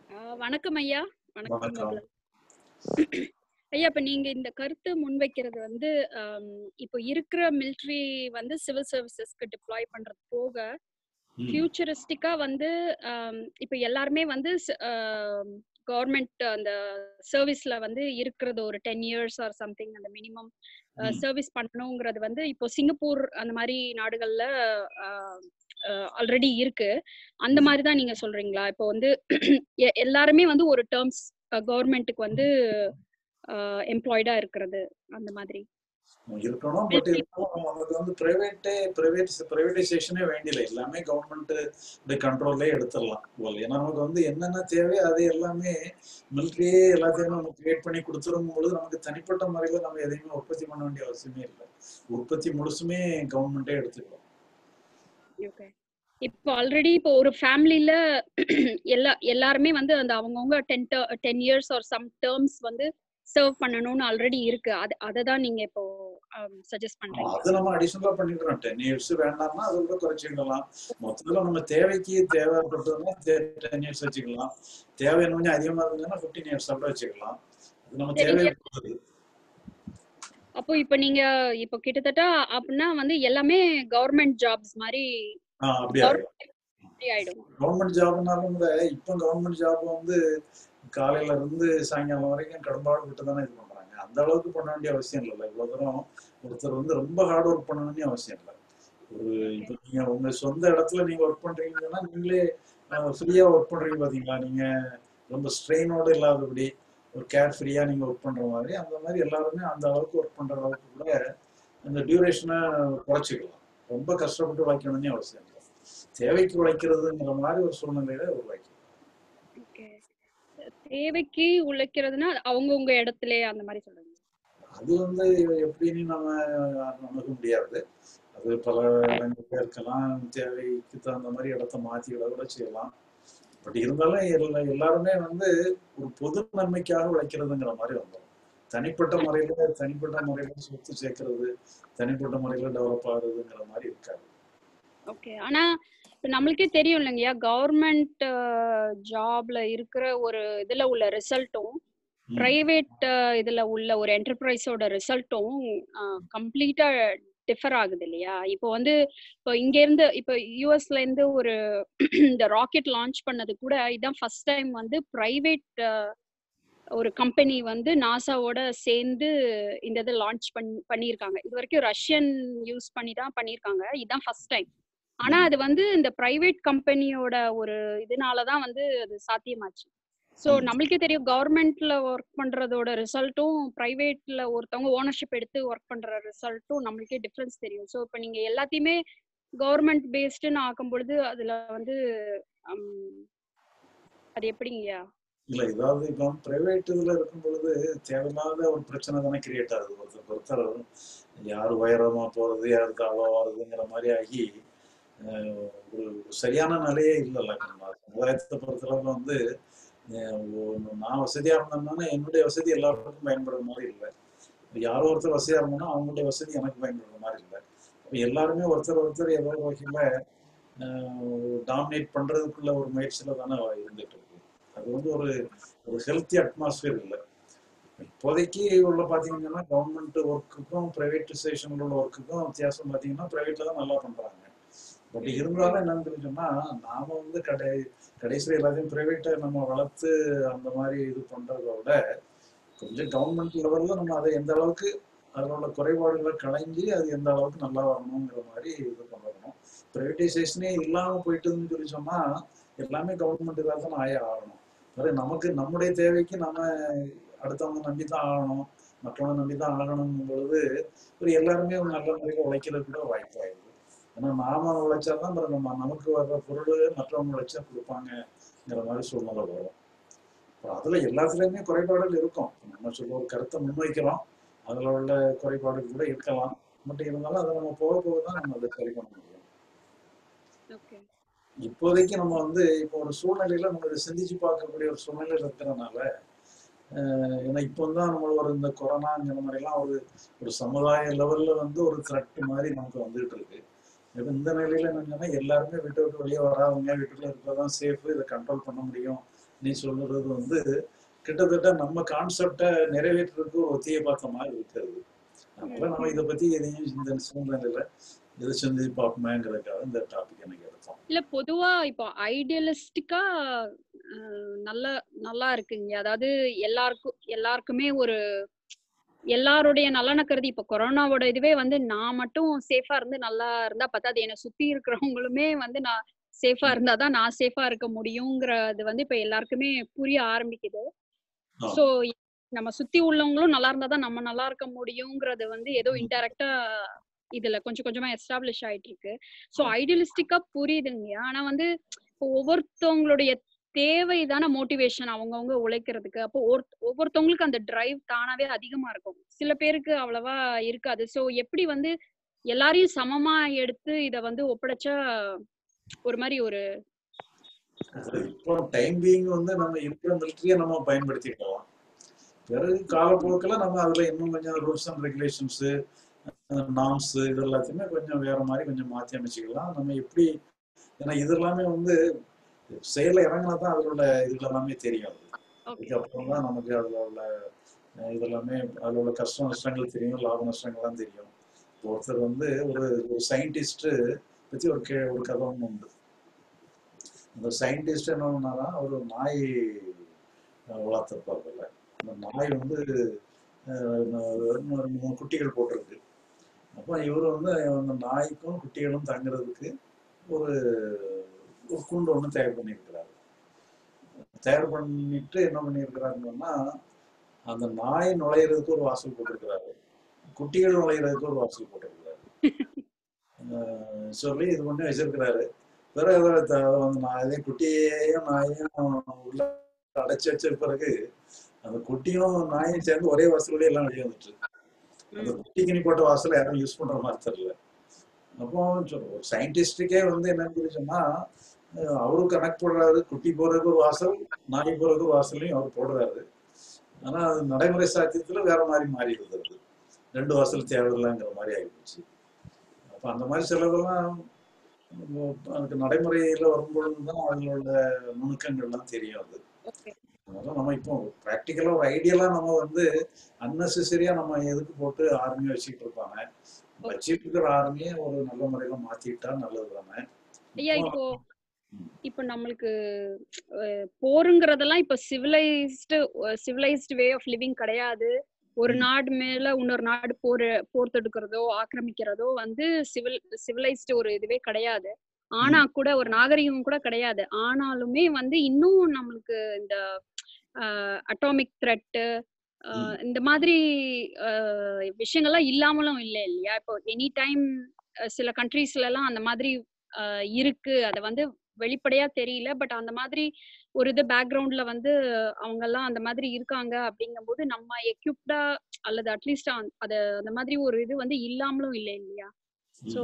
ஆஹ் வணக்கம் ஐயா வணக்கம் வணக்கம் உங்களை ஐயா இப்ப நீங்க இந்த கருத்து முன்வைக்கிறது வந்து ஆம், இப்போ இருக்கிற மிலிட்ரி வந்து சிவில் சர்வீசஸ்க்கு டிப்ளாய் பண்றது போக ம், ஃபியூச்சரிஸ்டிக்கா வந்து ஆம், இப்போ எல்லாருமே வந்து கவர்மெண்ட் அந்த சர்வீஸ்ல வந்து இருக்கிறது ஒரு டென் இயர்ஸ் ஆர் சம்திங் அந்த மினிமம் ம், சர்வீஸ் பண்ணணுங்கிறது வந்து இப்போ சிங்கப்பூர் அந்த மாதிரி நாடுகள்ல ஆல்ரெடி இருக்கு அந்த ம், மாதிரி தான் நீங்க சொல்றீங்களா இப்போ வந்து எ- எல்லாருமே வந்து ஒரு டேர்ம்ஸ் கவர்மெண்ட்டுக்கு வந்து எம்ப்ளாய்டா இருக்கிறது அந்த மாதிரி இருக்கணும் பட் இருந்தாலும் நமக்கு வந்து பிரைவேட்டே பிரைவேட் பிரைவேடைசேஷனே வேண்டியதில்லை எல்லாமே கவர்மெண்ட் கண்ட்ரோல்லே எடுத்துடலாம் போல ஏன்னா நமக்கு வந்து என்னென்ன தேவையோ அது எல்லாமே மிலிட்ரியே எல்லாத்தையும் நம்ம கிரியேட் பண்ணி கொடுத்துரும் பொழுது நமக்கு தனிப்பட்ட முறையில் நம்ம எதையுமே உற்பத்தி பண்ண வேண்டிய அவசியமே இல்லை உற்பத்தி முழுசுமே கவர்மெண்ட்டே எடுத்துக்கலாம் ஓகே இப்போ ஆல்ரெடி இப்போ ஒரு ஃபேமிலில எல்லா எல்லாருமே வந்து அந்த அவங்கவுங்க ten ten years or some terms வந்து சர்வ் பண்ணணும்னு ஆல்ரெடி இருக்கு அது அதை தான் நீங்க இப்போ சஜஸ்ட் ஆமா, பண்றீங்க அது நம்ம அடிஷனலா பண்ணிக்கிறோம் டென் இயர்ஸ் வேண்டாம்னா அதை கூட குறைச்சிக்கலாம் மொத்தத்துல நம்ம தேவைக்கு தேவைப்பட்டதுன்னா டென் இயர்ஸ் வச்சுக்கலாம் தேவை இன்னும் கொஞ்சம் அதிகமா இருந்ததுன்னா ஃபிஃப்டீன் இயர்ஸ் கூட வச்சுக்கலாம் அது நம்ம சரிங்க தேவையை பொறுத்தது அப்போ இப்போ நீங்க இப்போ கிட்டத்தட்ட அப்படின்னா வந்து எல்லாமே கவர்மெண்ட் ஜாப்ஸ் மாதிரி ஆஹ் அப்படி ஆயிடும் கவர்மெண்ட் மாதிரி ஆயிடும் கவர்மெண்ட் ஜாப்னாலும் கூட இப்போ கவர்மெண்ட் ஜாப் வந்து காலையில இருந்து சாயங்காலம் வரைக்கும் கடும்பாடு விட்டு தானே இது பண்றாங்க அந்த அளவுக்கு பண்ண வேண்டிய அவசியம் இல்லை இவ்வளவு தூரம் ஒருத்தர் வந்து ரொம்ப ஹார்ட் ஒர்க் பண்ண வேண்டிய அவசியம் இல்லை ஒரு இப்போ நீங்க உங்க சொந்த இடத்துல நீங்க ஒர்க் பண்றீங்கன்னா நீங்களே ஃப்ரீயா ஒர்க் பண்றீங்க பாத்தீங்களா நீங்க ரொம்ப ஸ்ட்ரெயினோட இல்லாதபடி ஒரு கேர் ஃப்ரீயா நீங்க ஒர்க் பண்ற மாதிரி அந்த மாதிரி எல்லாருமே அந்த அளவுக்கு ஒர்க் பண்ற அளவுக்கு கூட அந்த டியூரேஷனை குறைச்சிக்கலாம் ரொம்ப கஷ்டப்பட்டு உழைக்கணும்னு அவசியம் இல்லை தேவைக்கு உழைக்கிறதுங்கிற மாதிரி ஒரு சூழ்நிலையில உருவாக்கி ஓகே தேவைக்கு உழைக்கிறதுனா அவங்கவுங்க இடத்துல அந்த மாதிரி சொல்றீங்க அது வந்து எப்படின்னு நம்ம நமக்க முடியாது அது பல இடங்கள்ல இருக்கலாம் தேவைக்கு தகுந்த மாதிரி இடத்த மாத்தி விட கூட செய்யலாம் பட் இருந்தாலும் எல்லா எல்லாருமே வந்து ஒரு பொது நன்மைக்காக உழைக்கிறதுங்கிற மாதிரி வந்துடும் தனிப்பட்ட முறையில தனிப்பட்ட முறையில சொத்து சேர்க்கறது தனிப்பட்ட முறையில டெவலப் ஆகுறதுங்கிற மாதிரி இருக்காது ஓகே ஆனா இப்ப நம்மளுக்கே தெரியும் இல்லைங்கய்யா கவர்மெண்ட் ஜாப்ல இருக்கிற ஒரு இதுல உள்ள ரிசல்ட்டும் ம், பிரைவேட் இதுல உள்ள ஒரு என்டர்பிரைஸோட ரிசல்ட்டும் கம்ப்ளீட்டா டிஃபர் ஆகுது இல்லையா இப்போ வந்து இப்போ இங்க இருந்து இப்போ யூஎஸ்ல இருந்து ஒரு இந்த ராக்கெட் லான்ச் பண்ணது கூட இதான் ஃபர்ஸ்ட் டைம் வந்து பிரைவேட் ஒரு கம்பெனி வந்து நாசாவோட சேர்ந்து இந்த இதை லான்ச் பண்ணி பண்ணியிருக்காங்க இது வரைக்கும் ரஷ்யன் யூஸ் பண்ணி தான் பண்ணியிருக்காங்க இதுதான் ஃபர்ஸ்ட் டைம் ஆனா ம், அது வந்து இந்த பிரைவேட் கம்பெனியோட ஒரு இதனால தான் வந்து அது சாத்தியமாச்சு ஸோ ம். நம்மளுக்கே தெரியும் கவர்மெண்ட்ல ஒர்க் பண்றதோட ரிசல்ட்டும் பிரைவேட்ல ஒருத்தவங்க ஓனர்ஷிப் எடுத்து ஒர்க் பண்ற ரிசல்ட்டும் நம்மளுக்கே டிஃப்ரென்ஸ் தெரியும் ஸோ இப்போ நீங்க எல்லாத்தையுமே கவர்மெண்ட் பேஸ்டுன்னு ஆக்கும் பொழுது அதுல வந்து ஹம், அது எப்படிங்கய்யா இல்ல இதாவது இப்போ பிரைவேட் இதுல இருக்கும் பொழுது தேவையில்லாத ஒரு பிரச்சனை தானே கிரியேட் ஆகுது ஒருத்தர் ஒருத்தர் யார் உயரமா போறது யார் தாழ்வா வர்றதுங்கிற மாதிரி ஆகி அஹ், ஒரு ஒரு சரியான நிலையே இல்லைல்ல நம்ம சமுதாயத்தை பொறுத்தளவுல வந்து அஹ், ஒரு- நான் வசதியா இருந்தேன்னா என்னுடைய வசதி எல்லாருக்கும் பயன்படுற மாதிரி இல்லை யாரோ ஒருத்தர் வசதியா இருந்தோம்னா அவங்களுடைய வசதி எனக்கு பயன்படுற மாதிரி இல்லை அப்ப எல்லாருமே ஒருத்தர் ஒருத்தர் ஏதோ ஒரு வகையில டாமினேட் பண்றதுக்குள்ள ஒரு முயற்சியில தானே இருந்துட்டு இருக்கு அது வந்து ஒரு ஒரு ஹெல்த்தி அட்மாஸ்பியர் இல்லை இப்போதைக்கு உள்ள பாத்தீங்கன்னா கவர்மெண்ட் ஒர்க்குக்கும் பிரைவேட்டைசேஷன்ல உள்ள ஒர்க்குக்கும் வித்தியாசம் பாத்தீங்கன்னா பிரைவேட்ல தான் நல்லா பண்றாங்க பட் இருந்தாலும் என்னன்னு தெரிஞ்சோம்னா நாம வந்து கடை கடைசியில் எல்லாத்தையும் பிரைவேட்டை நம்ம வளர்த்து அந்த மாதிரி இது பண்றதை விட கொஞ்சம் கவர்மெண்ட் லெவல்ல நம்ம அதை எந்த அளவுக்கு அதில் உள்ள குறைபாடுகளை களைஞ்சி அது எந்த அளவுக்கு நல்லா வரணுங்கிற மாதிரி இது பண்ணணும் ப்ரைவேட்டைசேஷனே இல்லாமல் போயிட்டுன்னு சொல்லி சொன்னா எல்லாமே கவர்மெண்ட் இதாக தான் ஆய ஆகணும் அது நமக்கு நம்முடைய தேவைக்கு நம்ம அடுத்தவங்க நம்பி தான் ஆகணும் மற்றவங்க நம்பி தான் ஆகணுங்கும் பொழுது ஒரு எல்லாருமே ஒரு நல்ல முறையில் உழைக்கிறது கூட வாய்ப்பு ஆயிடுது ஏன்னா நாம உழைச்சாதான் அப்புறம் நம்ம நமக்கு வர்ற பொருள் மற்றவங்க உழைச்சா கொடுப்பாங்கங்கிற மாதிரி சூழ்நிலை வரும் அப்புறம் அதுல எல்லாத்துலயுமே குறைபாடுகள் இருக்கும் நம்ம சொல்ல ஒரு கருத்தை முன்வைக்கிறோம் அதுல உள்ள குறைபாடுகள் கூட இருக்கலாம் பட் இருந்தாலும் அதை நம்ம போக போக தான் நம்ம அதை சரி பண்ண முடியும் ஓகே இப்போதைக்கு நம்ம வந்து இப்போ ஒரு சூழ்நிலையில நம்ம இதை சிந்திச்சு பார்க்கக்கூடிய ஒரு சூழ்நிலையில இருக்கிறனால அஹ் ஏன்னா இப்போ தான் நம்ம ஒரு இந்த கொரோனாங்கிற மாதிரிலாம் ஒரு ஒரு சமுதாய லெவல்ல வந்து ஒரு த்ரெட் மாதிரி நமக்கு வந்துகிட்டு இருக்கு இப்ப இந்த நிலையில என்னன்னா எல்லாருமே வீட்டை விட்டு வெளியே வராதவங்க வீட்டுக்குள்ள இருக்கிறதான் சேஃப் இதை கண்ட்ரோல் பண்ண முடியும் நீ சொல்றது வந்து கிட்டத்தட்ட நம்ம கான்செப்டை நிறைவேற்றுறதுக்கு ஒரு ஒத்தியை பார்த்த மாதிரி இருக்கிறது அதனால நம்ம இதை பத்தி எதையும் இந்த சூழ்நிலையில இதை செஞ்சு பார்ப்போமேங்கிறதுக்காக இந்த டாபிக் எனக்கு எடுத்தோம் இல்ல பொதுவா இப்போ ஐடியலிஸ்டிக்கா நல்ல நல்லா இருக்குங்க அதாவது எல்லாருக்கும் எல்லாருக்குமே ஒரு எல்லாருடைய நலனை கருதி இப்ப கொரோனாவோட இதுவே வந்து நான் மட்டும் சேஃபா இருந்து நல்லா இருந்தா பத்தாது என்னை சுத்தி இருக்கிறவங்களுமே வந்து நான் சேஃபா இருந்தாதான் நான் சேஃபா இருக்க முடியுங்கிறது வந்து இப்ப எல்லாருக்குமே புரிய ஆரம்பிக்குது ஆ. சோ நம்ம சுத்தி உள்ளவங்களும் நல்லா இருந்தாதான் நம்ம நல்லா இருக்க முடியுங்கிறது வந்து ஏதோ இன்டெரக்டா இதுல கொஞ்சம் கொஞ்சமா எஸ்டாப்ளிஷ் ஆயிட்டு இருக்கு சோ ஐடியலிஸ்டிக்கா புரியுதுங்க ஆனா வந்து இப்போ ஒவ்வொருத்தவங்களுடைய தேவை தானே மோட்டிவேஷன் அவங்கவுங்க உழைக்கிறதுக்கு அப்போ ஒரு- ஒவ்வொருத்தவங்களுக்கு அந்த டிரைவ் தானாவே அதிகமா இருக்கும் சில பேருக்கு அவ்வளவா இருக்காது சோ எப்படி வந்து எல்லாரையும் சமமா எடுத்து இத வந்து ஒப்படைச்சா ஒரு மாதிரி ஒரு இப்போ டைம் பீயிங் வந்து நம்ம இருக்கிற மிலிட்டரியை நம்ம பயன்படுத்திக்கலாம் பிறகு காலப்போக்கில் நம்ம அதுல இன்னும் கொஞ்சம் ரூல்ஸ் அண்ட் ரெகுலேஷன்ஸ் நாம்ஸ் இது எல்லாத்தையுமே கொஞ்சம் வேற மாதிரி கொஞ்சம் மாத்தி அமைச்சுக்கலாம் நம்ம எப்படி ஏன்னா இது எல்லாமே வந்து செயல இறங்கினா தான் அதில் உள்ள இது எல்லாமே தெரியும் ஓகே இதுக்கப்புறம் தான் நமக்கு அதில் உள்ள அஹ், இது எல்லாமே அதில் உள்ள கஷ்ட நஷ்டங்கள் தெரியும் லாப நஷ்டங்கள்லாம் தெரியும் ஒருத்தர் வந்து ஒரு ஒரு சயின்டிஸ்ட்டு பற்றி ஒரு கே ஒரு கதை ஒன்று உண்டு அந்த சயின்டிஸ்ட் என்ன பண்ணாரா அவர் ஒரு நாய் அஹ், வளர்த்திருப்பார்ல அந்த நாய் வந்து அஹ், ஒரு மூணு குட்டிகள் போட்டிருக்கு அப்போ இவர் வந்து அந்த நாய்க்கும் குட்டிகளும் தங்குறதுக்கு ஒரு ஒரு கூண்டு ஒன்று தயார் பண்ணியிருக்கிறாரு தயார் பண்ணிட்டு என்ன பண்ணியிருக்கிறாருன்னா அந்த நாய் நுழையிறதுக்கு ஒரு வாசல் போட்டிருக்கிறாரு குட்டிகள் நுழையிறதுக்கு ஒரு வாசல் போட்டிருக்கிறாரு அஹ் சொல்லி இது பண்ணி வச்சிருக்கிறாரு பிறகு அதை த- அதை வந்து நான் இதே குட்டியையும் நாயையும் உள்ள அடைச்சி வச்ச பிறகு அந்த குட்டியும் நாயும் சேர்ந்து ஒரே வாசல்ல எல்லாம் வெளியே வந்துட்டு அந்த குட்டிக்கு நீ போட்ட வாசல் யாரும் யூஸ் பண்ற மாதிரி தெரியல அப்போ ஒரு சயின்டிஸ்டுக்கே வந்து என்னன்னு சொல்லி சொன்னா அஹ் அவரும் கணக்கு போடுறாரு குட்டி போறதுக்கு ஒரு வாசல் நாய் போறதுக்கு ஒரு வாசலையும் அவர் போடுறாரு ஆனா அது நடைமுறை சாத்தியத்துல வேற மாதிரி மாறி இருந்தது ரெண்டு வாசல் தேவையில்லைங்கிற மாதிரி ஆகிப்போச்சு அப்ப அந்த மாதிரி சிலதெல்லாம் உம் அதுக்கு நடைமுறையில வரும்பொழுது தான் அதில் உள்ள நுணுக்கங்கள்லாம் தெரியும் அது ஓகே அதனால நம்ம இப்போ ப்ராக்டிக்கலா ஒரு ஐடியலா நம்ம வந்து அன்னெசரியா நம்ம எதுக்கு போட்டு ஆர்மியை வச்சுக்கிட்டு இருப்பாங்க வச்சுட்டு இருக்கிற ஆர்மியை ஒரு நல்ல முறையில மாத்திட்டா நல்லது தானே ஐயா இப்போ இப்போ நம்மளுக்கு அஹ், போருங்கிறதெல்லாம் இப்போ civilized civilized way of living கிடையாது ஒரு ம். நாடு மேல இன்னொரு நாடு போர் போர் தொடுக்கிறதோ ஆக்கிரமிக்கிறதோ வந்து சிவில் சிவிலைஸ்டு ஒரு இதுவே கிடையாது ஆனா கூட ஒரு நாகரிகம் கூட கிடையாது ஆனாலுமே வந்து இன்னும் நம்மளுக்கு இந்த அட்டாமிக் த்ரெட்டு ம். இந்த மாதிரி அஹ், விஷயங்கள்லாம் இல்லாமலும் இல்லை இல்லையா இப்போ எனி டைம் சில கண்ட்ரீஸ்ல எல்லாம் அந்த மாதிரி அஹ், இருக்கு அதை வந்து வெளிப்படையா தெரியல பட் அந்த மாதிரி ஒரு இது பேக்ரவுண்ட்ல வந்து அவங்க எல்லாம் அந்த மாதிரி இருக்காங்க அப்படிங்கும்போது நம்ம எக்யூப்டா அல்லது அட்லீஸ்ட் அத அந்த மாதிரி ஒரு இது வந்து இல்லாமலும் இல்லை இல்லையா சோ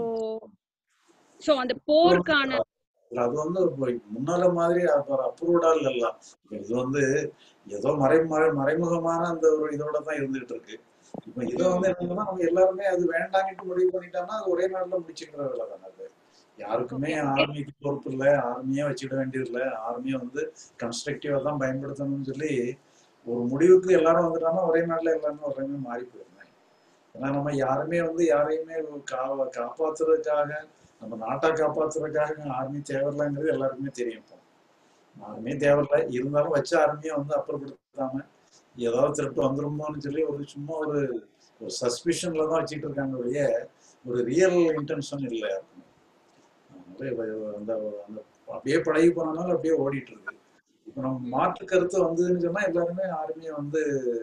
சோ அந்த போருக்கான அது வந்து இப்போ முன்னால மாதிரி அப்ரூவ்டா இல்ல இது வந்து ஏதோ மறை மறை- மறைமுகமான அந்த ஒரு இதோட தான் இருந்துகிட்டு இருக்கு இப்போ இதை வந்து என்னன்னா நம்ம எல்லாருமே அது வேண்டாங்கிட்டு முடிவு பண்ணிட்டோம்னா அது ஒரே நாள்ல முடிச்சுக்கிற வேலை தானே அது யாருக்குமே ஆர்மிக்கு பொறுப்பு இல்லை ஆர்மியே வச்சுக்கிட வேண்டியது இல்லை ஆர்மியை வந்து கன்ஸ்ட்ரக்டிவா தான் பயன்படுத்தணும்னு சொல்லி ஒரு முடிவுக்கு எல்லாரும் வந்துட்டாங்கன்னா ஒரே நாள்ல எல்லாருமே ஒரே மாறி போயிருந்தாங்க ஏன்னா நம்ம யாருமே வந்து யாரையுமே கா காப்பாத்துறதுக்காக நம்ம நாட்டை காப்பாத்துறதுக்காக ஆர்மி தேவையில்லைங்கிறது எல்லாருக்குமே தெரியும் இப்போ ஆர்மி தேவையில்லை இருந்தாலும் வச்ச ஆர்மியை வந்து அப்புறப்படுத்தாம ஏதாவது திருட்டு வந்துருமோன்னு சொல்லி ஒரு சும்மா ஒரு ஒரு சஸ்பிஷன்ல தான் வச்சுட்டு இருக்காங்க ஒழிய ஒரு ரியல் இன்டென்ஷன் இல்லை யாருக்குமே அதனால இவ- அந்த அந்த அப்படியே பழகி போனனால அப்படியே ஓடிட்டு இருக்கு இப்போ நம்ம மாற்று கருத்து வந்ததுன்னு சொன்னா எல்லாருமே ஆர்மியை வந்து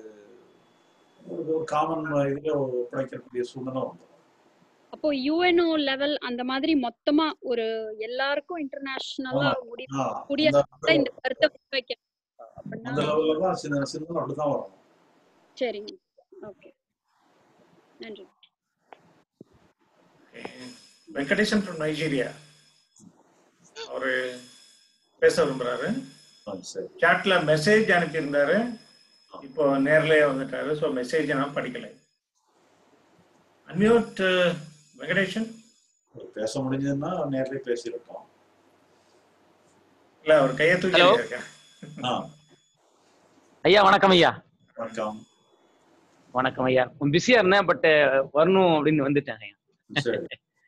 ஒரு காமன் இதுல ஒப்படைக்கக்கூடிய சூழ்நிலை வந்துடும் அப்போ யுஎன்ஓ லெவல் அந்த மாதிரி மொத்தமா ஒரு எல்லாருக்கும் இன்டர்நேஷனலா முடிவு ஆ, கூடிய அந்த- இந்த கருத்தை வைக்க அப்படின்னா அந்த லெவல்ல தான் சின்ன சின்ன அப்படிதான் வரணும் சரிங்க ஓகே நன்றி வெங்கடேசன் ஃப்ரம் நைஜீரியா அவரு பேச விரும்புறாரு ஆ, சரி சாட்ல மெசேஜ் அனுப்பியிருந்தாரு இப்போ நேர்லயே வந்துட்டாரு ஸோ மெசேஜ் நான் படிக்கல அன்மியூட் வெங்கடேஷன் ஒரு பேச முடிஞ்சதுன்னா நேர்லயே பேசியிருக்கோம் இல்ல அவர் கையை தூக்கி Hello. இருக்கேன் ஆ ஐயா வணக்கம் ஐயா வணக்கம் வணக்கம் ஐயா கொஞ்சம் பிஸியா இருந்தேன் பட் வரணும் அப்படின்னு வந்துட்டேன் ஐயா சரி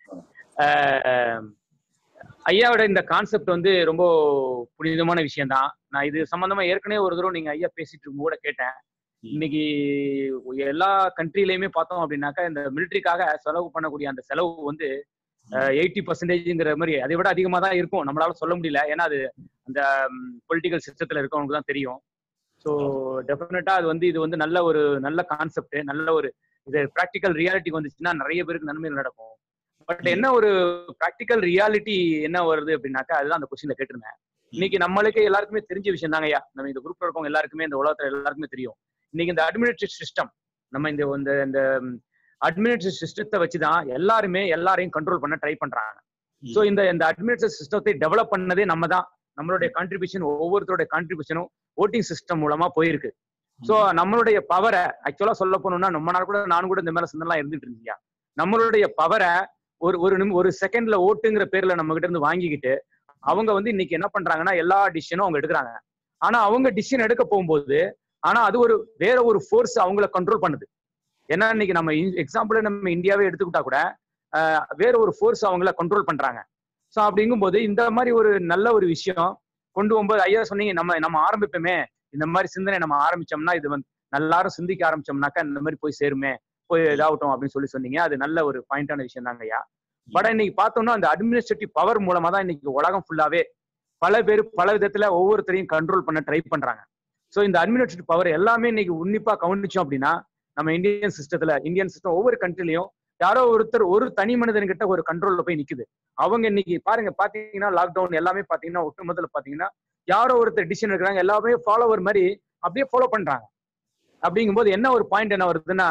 அஹ், ஐயாவோட இந்த கான்செப்ட் வந்து ரொம்ப புனிதமான விஷயம்தான் நான் இது சம்பந்தமா ஏற்கனவே ஒரு தடவை நீங்க ஐயா பேசிட்டு இருக்கும் கூட கேட்டேன் இன்னைக்கு எல்லா கண்ட்ரிலயுமே பார்த்தோம் அப்படின்னாக்கா இந்த மிலிட்டரிக்காக செலவு பண்ணக்கூடிய அந்த செலவு வந்து எயிட்டி பர்சன்டேஜ்ங்கிற மாதிரி அதை விட அதிகமா தான் இருக்கும் நம்மளால சொல்ல முடியல ஏன்னா அது அந்த பொலிட்டிக்கல் சிஸ்டத்துல இருக்கவங்களுக்கு தான் தெரியும் ஸோ டெஃபினட்டா அது வந்து இது வந்து நல்ல ஒரு நல்ல கான்செப்ட் நல்ல ஒரு இது ப்ராக்டிக்கல் ரியாலிட்டி வந்துச்சுன்னா நிறைய பேருக்கு நன்மைகள் நடக்கும் பட் என்ன ஒரு ப்ராக்டிக்கல் ரியாலிட்டி என்ன வருது அப்படின்னாக்கா அதுதான் அந்த கொஸ்டின்ல கேட்டிருந்தேன் இன்னைக்கு நம்மளுக்கு எல்லாருக்குமே தெரிஞ்ச விஷயம் தாங்க ஐயா நம்ம இந்த குரூப்ல இருக்கவங்க எல்லாருக்குமே இந்த உலகத்துல எல்லாருக்குமே தெரியும் இன்னைக்கு இந்த அட்மினிஸ்ட்ரேட்டிவ் சிஸ்டம் நம்ம இந்த இந்த இந்த அட்மினிஸ்ட்ரேட்டிவ் சிஸ்டத்தை வச்சுதான் எல்லாருமே எல்லாரையும் கண்ட்ரோல் பண்ண ட்ரை பண்றாங்க ஸோ இந்த இந்த அட்மினிஸ்ட்ரேட்டிவ் சிஸ்டத்தை டெவலப் பண்ணதே நம்ம தான் நம்மளுடைய கான்ட்ரிபியூஷன் ஒவ்வொருத்தருடைய கான்ட்ரிபியூஷனும் ஓட்டிங் சிஸ்டம் மூலமா போயிருக்கு ஸோ நம்மளுடைய பவரை ஆக்சுவலா சொல்ல போனோம்னா ரொம்ப நாள் கூட நானும் கூட இந்த மேல சிந்தலாம் இருந்துட்டு இருந்தியா நம்மளுடைய பவரை ஒரு ஒரு நிமி ஒரு செகண்ட்ல ஓட்டுங்கிற பேர்ல நம்ம கிட்ட இருந்து வாங்கிக்கிட்டு அவங்க வந்து இன்னைக்கு என்ன பண்றாங்கன்னா எல்லா டிசிஷனும் அவங்க எடுக்கிறாங்க ஆனா அவங்க டிசிஷன் எடுக்க போகும்போது ஆனா அது ஒரு வேற ஒரு ஃபோர்ஸ் அவங்கள கண்ட்ரோல் பண்ணுது ஏன்னா இன்னைக்கு நம்ம எக்ஸாம்பிள் நம்ம இந்தியாவே எடுத்துக்கிட்டா கூட ஆஹ், வேற ஒரு ஃபோர்ஸ் அவங்கள கண்ட்ரோல் பண்றாங்க ஸோ அப்படிங்கும்போது இந்த மாதிரி ஒரு நல்ல ஒரு விஷயம் கொண்டு போகும்போது ஐயா சொன்னீங்க நம்ம நம்ம ஆரம்பிப்போமே இந்த மாதிரி சிந்தனை நம்ம ஆரம்பிச்சோம்னா இது வந்து எல்லாரும் சிந்திக்க ஆரம்பிச்சோம்னாக்கா இந்த மாதிரி போய் சேருமே போய் இதாகட்டும் அப்படின்னு சொல்லி சொன்னீங்க அது நல்ல ஒரு பாயிண்டான விஷயம் தாங்க ஐயா பட் இன்னைக்கு பார்த்தோம்னா அந்த அட்மினிஸ்ட்ரேட்டிவ் பவர் மூலமா தான் இன்னைக்கு உலகம் ஃபுல்லாவே பல பேர் பல விதத்துல ஒவ்வொருத்தரையும் கண்ட்ரோல் பண்ண ட்ரை பண்றாங்க ஸோ இந்த அட்மினிஸ்ட்ரேட்டிவ் பவர் எல்லாமே இன்னைக்கு உன்னிப்பா கவனிச்சோம் அப்படின்னா நம்ம இந்தியன் சிஸ்டத்துல இந்தியன் சிஸ்டம் ஒவ்வொரு கண்ட்ரிலையும் யாரோ ஒருத்தர் ஒரு தனி மனிதன்கிட்ட ஒரு கண்ட்ரோல்ல போய் நிக்குது அவங்க இன்னைக்கு பாருங்க பாத்தீங்கன்னா லாக்டவுன் எல்லாமே பாத்தீங்கன்னா ஒட்டுமொத்தத்துல பாத்தீங்கன்னா யாரோ ஒருத்தர் டிசிஷன் எடுக்கிறாங்க எல்லாமே ஃபாலோவர் மாதிரி அப்படியே ஃபாலோ பண்றாங்க அப்படிங்கும்போது என்ன ஒரு பாயிண்ட் என்ன வருதுன்னா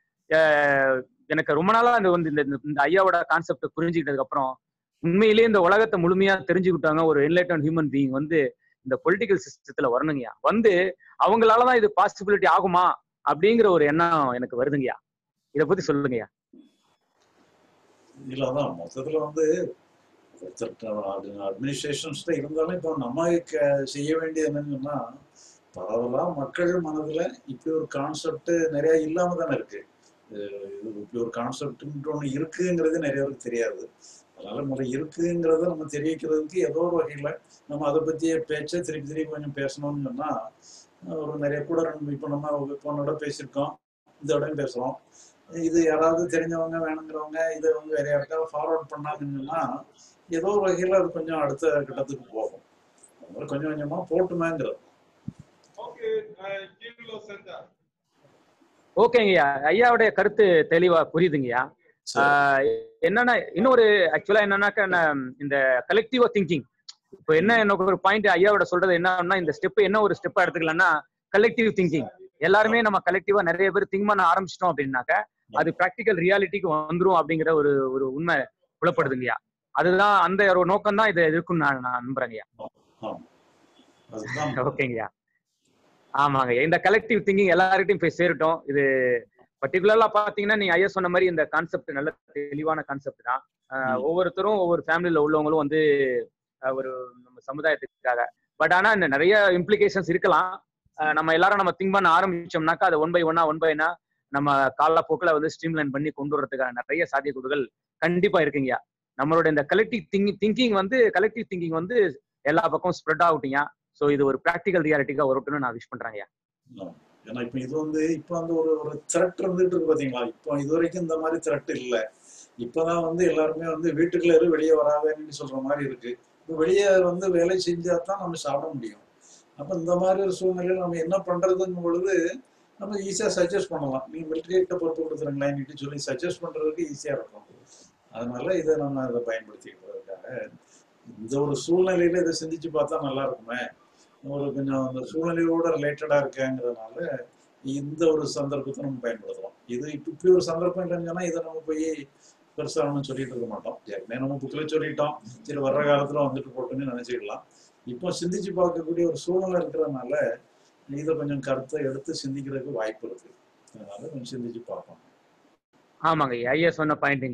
அஹ், எனக்கு ரொம்ப நாளா அந்த வந்து இந்த இந்த- இந்த ஐயாவோட கான்செப்ட் புரிஞ்சுக்கிட்டதுக்கு அப்புறம் உண்மையிலேயே இந்த உலகத்தை முழுமையா தெரிஞ்சுக்கிட்டாங்க ஒரு என்லைட்டன் ஹியூமன் பீயிங் வந்து இந்த பொலிட்டிக்கல் சிஸ்டத்துல வரணுங்கய்யா வந்து அவங்களாலதான் இது பாசிபிலிட்டி ஆகுமா அப்படிங்கிற ஒரு எண்ணம் எனக்கு வருதுங்கய்யா இத பத்தி சொல்லுங்கய்யா இல்ல அதான் மொத்தத்துல வந்து அட்மினிஸ்ட்ரேஷன்ஸ்ல இருந்தாலும் இப்போ நம்ம க- செய்ய வேண்டியது என்னன்னு சொன்னா பரவலா மக்கள் மனதுல இப்படி ஒரு கான்செப்ட் நிறைய இல்லாம தானே இருக்கு அஹ் இது இப்படி ஒரு கான்செப்ட் ஒண்ணு இருக்குங்கிறது நிறைய பேருக்கு தெரியாது அதனால முதல்ல இருக்குங்கிறத நம்ம தெரிவிக்கிறதுக்கு ஏதோ ஒரு வகையில நம்ம அதை பத்திய பேச்சை திருப்பி திருப்பி கொஞ்சம் பேசணும்னு சொன்னா அஹ் ஒரு நிறைய கூட நம்ம இப்போ நம்ம போனோட பேசியிருக்கோம் இந்த இடம் பேசுறோம் இது யாராவது தெரிஞ்சவங்க வேணுங்கிறவங்க இதை வந்து வேற யாருக்காவது ஃபார்வர்ட் பண்ணாங்கன்னு சொன்னா ஏதோ ஒரு வகையில அது கொஞ்சம் அடுத்த கட்டத்துக்கு போகும் அதனால கொஞ்சம் கொஞ்சமா போட்டுமேங்கிறது Okay, uh, Kilo Center. ஓகேங்கய்யா ஐயாவுடைய கருத்து தெளிவா புரியுதுங்கய்யா சரி. ஆஹ் என்னன்னா இன்னொரு ஆக்சுவலா என்னன்னாக்கா நான் இந்த கலெக்டிவா திங்கிங் இப்போ என்ன எனக்கு ஒரு பாயிண்ட் ஐயாவோட சொல்றது என்னன்னா இந்த ஸ்டெப் என்ன ஒரு ஸ்டெப்பா எடுத்துக்கலாம்னா கலெக்டிவ் திங்கிங் எல்லாருமே நம்ம கலெக்டிவா நிறைய பேர் திங்க் பண்ண ஆரம்பிச்சிட்டோம் அப்படின்னாக்க அது ப்ராக்டிக்கல் ரியாலிட்டிக்கு வந்துரும் அப்படிங்கிற ஒரு ஒரு உண்மை புலப்படுதுங்கய்யா அதுதான் அந்த ஒரு நோக்கம் தான் இது இருக்குன்னு நான் நான் நம்புறேங்கய்யா அதுதான் ஓகேங்கய்யா ஆமாங்க இந்த கலெக்டிவ் திங்கிங் எல்லார்கிட்டையும் போய் சேரட்டும் இது பர்டிகுலரா பாத்தீங்கன்னா நீங்க ஐயா சொன்ன மாதிரி இந்த கான்செப்ட் நல்ல தெளிவான கான்செப்ட் தான் ஆஹ் ம். ஒவ்வொருத்தரும் ஒவ்வொரு ஃபேமிலியில உள்ளவங்களும் வந்து ஆஹ் ஒரு நம்ம சமுதாயத்துக்காக பட் ஆனா இந்த நிறைய இம்ப்ளிகேஷன்ஸ் இருக்கலாம் ஆஹ் நம்ம எல்லாரும் நம்ம திங்க் பண்ண ஆரம்பிச்சோம்னாக்கா அதை ஒன் பை ஒன்னா ஒன் பைனா நம்ம காலப்போக்கில் வந்து ஸ்ட்ரீம்லைன் பண்ணி கொண்டு வரதுக்கான நிறைய சாத்தியக்கூறுகள் கண்டிப்பா இருக்குங்கய்யா நம்மளோட இந்த கலெக்டிவ் திங்கிங் திங்கிங் வந்து கலெக்டிவ் திங்கிங் வந்து எல்லா பக்கம் ஸ்ப்ரெட் ஆகட்டுங்க ஸோ இது ஒரு ப்ராக்டிக்கல் ரியாலிட்டிக்காக வரட்டும்னு நான் விஷ் பண்றேங்கய்யா ஏன்னா இப்ப இது வந்து இப்ப வந்து ஒரு ஒரு த்ரெட் இருந்துட்டு இருக்கு பாத்தீங்களா இப்போ இது வரைக்கும் இந்த மாதிரி த்ரெட் இல்ல இப்பதான் வந்து எல்லாருமே வந்து வீட்டுக்குள்ள இரு வெளியே வராதேன்னு சொல்ற மாதிரி இருக்கு இப்போ வெளியே வந்து வேலை செஞ்சா தான் நம்ம சாப்பிட முடியும் அப்ப இந்த மாதிரி ஒரு சூழ்நிலையில நம்ம என்ன பண்றதுங்கும் பொழுது நம்ம ஈஸியா சஜஸ்ட் பண்ணலாம் நீங்க மிலிட்டரி கிட்ட பொறுப்பு கொடுத்துருங்களேன்னு சொல்லி சஜஸ்ட் பண்றதுக்கு ஈஸியா இருக்கும் அதனால இதை நம்ம அதை பயன்படுத்திக்கிறதுக்காக இந்த ஒரு சூழ்நிலையில இதை சிந்திச்சு பார்த்தா நல்லா இருக்குமே ஒரு கொஞ்சம் அந்த சூழ்நிலையோட ரிலேட்டடா இருக்கேங்கிறதுனால இந்த ஒரு சந்தர்ப்பத்தை நம்ம பயன்படுத்துறோம் இது இப்ப இப்படி ஒரு சந்தர்ப்பம் இல்லைன்னு சொன்னா இதை நம்ம போய் பெருசா ஒன்றும் சொல்லிட்டு இருக்க மாட்டோம் ஏற்கனவே நம்ம புக்கில் சொல்லிட்டோம் சரி வர்ற காலத்துல வந்துட்டு போட்டுன்னு நினைச்சுக்கலாம் இப்போ சிந்திச்சு பார்க்கக்கூடிய ஒரு சூழ்நிலை இருக்கிறதுனால இதை கொஞ்சம் கருத்தை எடுத்து சிந்திக்கிறதுக்கு வாய்ப்பு இருக்கு அதனால கொஞ்சம் சிந்திச்சு பார்ப்போம் ஆமாங்க ஐயா ஐயா சொன்ன பாயிண்ட்டுங்கய்யா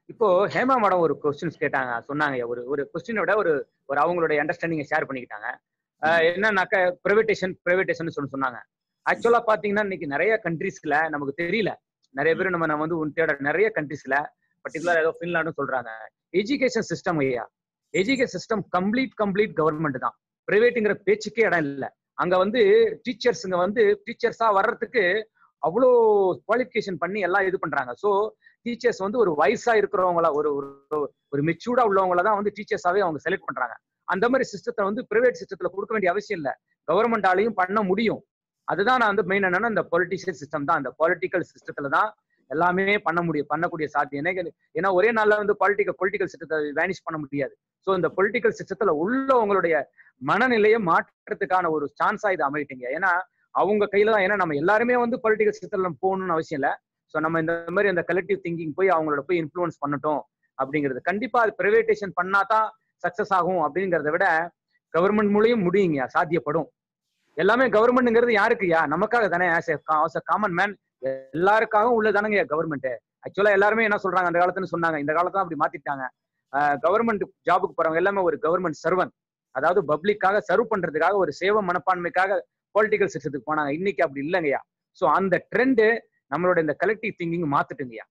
இப்போ ஹேமா மேடம் ஒரு கொஸ்டின்ஸ் கேட்டாங்க சொன்னாங்க ஒரு ஒரு கொஸ்டினை விட ஒரு ஒரு அவங்களுடைய அண்டர்ஸ்டாண்டிங்கை ஷேர் பண்ணிக்கிட்டாங்க ஆஹ் என்னன்னாக்க பிரைவேட்டேஷன் பிரைவேட்டேஷன் சொல்லி சொன்னாங்க ஆக்சுவலா பாத்தீங்கன்னா இன்னைக்கு நிறைய கண்ட்ரீஸ்ல நமக்கு தெரியல நிறைய பேர் நம்ம நம்ம வந்து உன்டோட நிறைய கண்ட்ரீஸ்ல பர்டிகுலர் ஏதோ ஃபின்லாண்டும் சொல்றாங்க எஜுகேஷன் சிஸ்டம் ஐயா education system complete complete government தான் பிரைவேட்டுங்கிற பேச்சுக்கே இடம் இல்லை அங்க வந்து டீச்சர்ஸுங்க வந்து டீச்சர்ஸா வர்றதுக்கு அவ்வளோ குவாலிஃபிகேஷன் பண்ணி எல்லாம் இது பண்றாங்க ஸோ டீச்சர்ஸ் வந்து ஒரு வயசா இருக்கிறவங்கள ஒரு ஒரு- ஒரு மெச்சூர்டா உள்ளவங்கள தான் வந்து டீச்சர்ஸாவே அவங்க செலக்ட் பண்றாங்க அந்த மாதிரி சிஸ்டத்தை வந்து பிரைவேட் சிஸ்டத்துல கொடுக்க வேண்டிய அவசியம் இல்லை கவர்மெண்டாலையும் பண்ண முடியும் அதுதான் நான் வந்து மெயின் என்னன்னா இந்த பொலிட்டிஷியல் சிஸ்டம் தான் இந்த பொலிட்டிக்கல் சிஸ்டத்துல தான் எல்லாமே பண்ண முடியும் பண்ணக்கூடிய சாத்தியம் ஏன்னா ஏன்னா ஒரே நாள்ல வந்து பொலிட்டிக்கல் பொலிட்டிக்கல் சிஸ்டத்தை வேனிஷ் பண்ண முடியாது ஸோ இந்த பொலிட்டிக்கல் சிஸ்டத்துல உள்ளவங்களுடைய மனநிலையை மாற்றத்துக்கான ஒரு சான்ஸா இது அமையிட்டீங்க ஏன்னா அவங்க கையில தான் ஏன்னா நம்ம எல்லாருமே வந்து பொலிட்டிக்கல் சிஸ்டத்துல போகணும்னு அவசியம் இல்லை ஸோ நம்ம இந்த மாதிரி அந்த கலெக்டிவ் திங்கிங் போய் அவங்களோட போய் இன்ஃப்ளூயன்ஸ் பண்ணட்டும் அப்படிங்கிறது கண்டிப்பா அது பிரைவேட்டேஷன் பண்ணாதான் சக்சஸ் ஆகும் அப்படிங்கிறத விட கவர்மெண்ட் மூலியம் முடியுங்க சாத்தியப்படும் எல்லாமே கவர்மெண்ட்ங்கிறது யாருக்குயா நமக்காக தானே ஆஸ் எ காமன் மேன் எல்லாருக்காகவும் உள்ளதானங்க கவர்மெண்ட் ஆக்சுவலா எல்லாருமே என்ன சொல்றாங்க அந்த காலத்துல சொன்னாங்க இந்த காலத்துல அப்படி மாத்திட்டாங்க கவர்மெண்ட் ஜாபுக்கு போறவங்க எல்லாமே ஒரு கவர்மெண்ட் சர்வன் அதாவது பப்ளிக்காக சர்வ் பண்றதுக்காக ஒரு சேவை மனப்பான்மைக்காக பொலிட்டிக்கல் சிஸ்டத்துக்கு போனாங்க இன்னைக்கு அப்படி இல்லைங்கய்யா ஸோ அந்த ட்ரெண்டு நம்மளோட இந்த கலெக்டிவ் திங்கிங் மாத்துட்டுங்கய்யா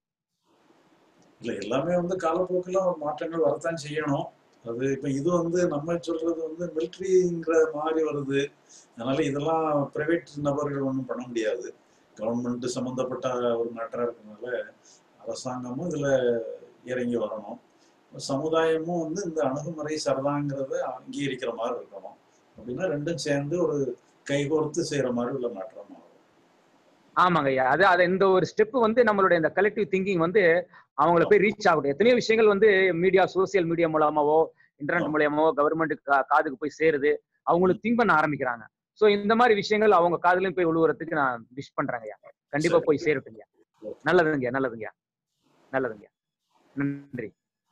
இல்ல எல்லாமே வந்து காலப்போக்கில் மாற்றங்கள் வரத்தான் செய்யணும் அது இப்ப இது வந்து நம்ம சொல்றது வந்து மிலிட்ரிங்கிற மாதிரி வருது அதனால இதெல்லாம் பிரைவேட் நபர்கள் ஒன்றும் பண்ண முடியாது கவர்மெண்ட் சம்மந்தப்பட்ட ஒரு மேட்டரா இருக்கனால அரசாங்கமும் இதுல இறங்கி வரணும் சமுதாயமும் வந்து இந்த அணுகுமுறை சரிதாங்கிறத அங்கீகரிக்கிற மாதிரி இருக்கணும் அப்படின்னா ரெண்டும் சேர்ந்து ஒரு கைகோர்த்து செய்யற மாதிரி உள்ள மாற்றம் ஆகும் ஆமாங்க ஐயா அது அது இந்த ஒரு ஸ்டெப் வந்து நம்மளுடைய இந்த கலெக்டிவ் திங்கிங் வந்து அவங்கள போய் ரீச் ஆகட்டும் எத்தனையோ விஷயங்கள் வந்து மீடியா சோசியல் மீடியா மூலமாவோ இன்டர்நெட் மூலியமாவோ கவர்மெண்ட் காதுக்கு போய் சேருது அவங்களுக்கு திங்க் பண்ண ஆரம்பிக்கிறாங்க சோ இந்த மாதிரி விஷயங்கள் அவங்க காதுலயும் போய் விழுவுறதுக்கு நான் விஷ் பண்றேங்க ஐயா கண்டிப்பா சரி. போய் சேரட்டுங்க நல்லதுங்க நல்லதுங்க நல்லதுங்க நன்றி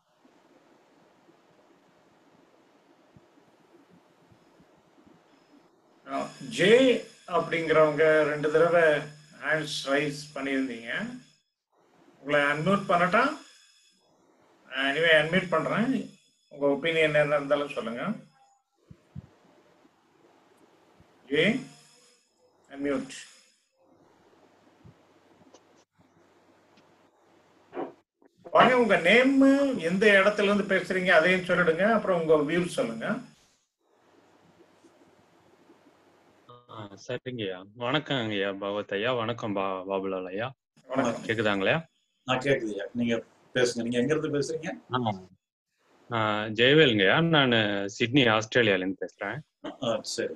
ஜே அப்படிங்கிறவங்க ரெண்டு தடவை ஹேண்ட்ஸ் ரைஸ் பண்ணியிருந்தீங்க உங்களை அன்மியூட் பண்ணட்டா எனிவே அன்மியூட் பண்றேன் உங்க ஒப்பீனியன் என்ன இருந்தாலும் சொல்லுங்க ஜே அன்மியூட் வாங்க உங்க நேம் எந்த இடத்துல இருந்து பேசுறீங்க அதையும் சொல்லிடுங்க அப்புறம் உங்க வியூஸ் சொல்லுங்க ஆ, சரிங்கய்யா வணக்கம் ஐயா பகவத் ஐயா வணக்கம் பா பாபுலால் ஐயா வணக்கம் கேக்குதாங்களா நான் கேக்குதுயா நீங்க பேசுங்க நீங்க எங்க இருந்து பேசுறீங்க ஆ, ஜெயவேலுங்கய்யா நான் சிட்னி ஆஸ்திரேலியால இருந்து பேசுறேன் ஆ, சரி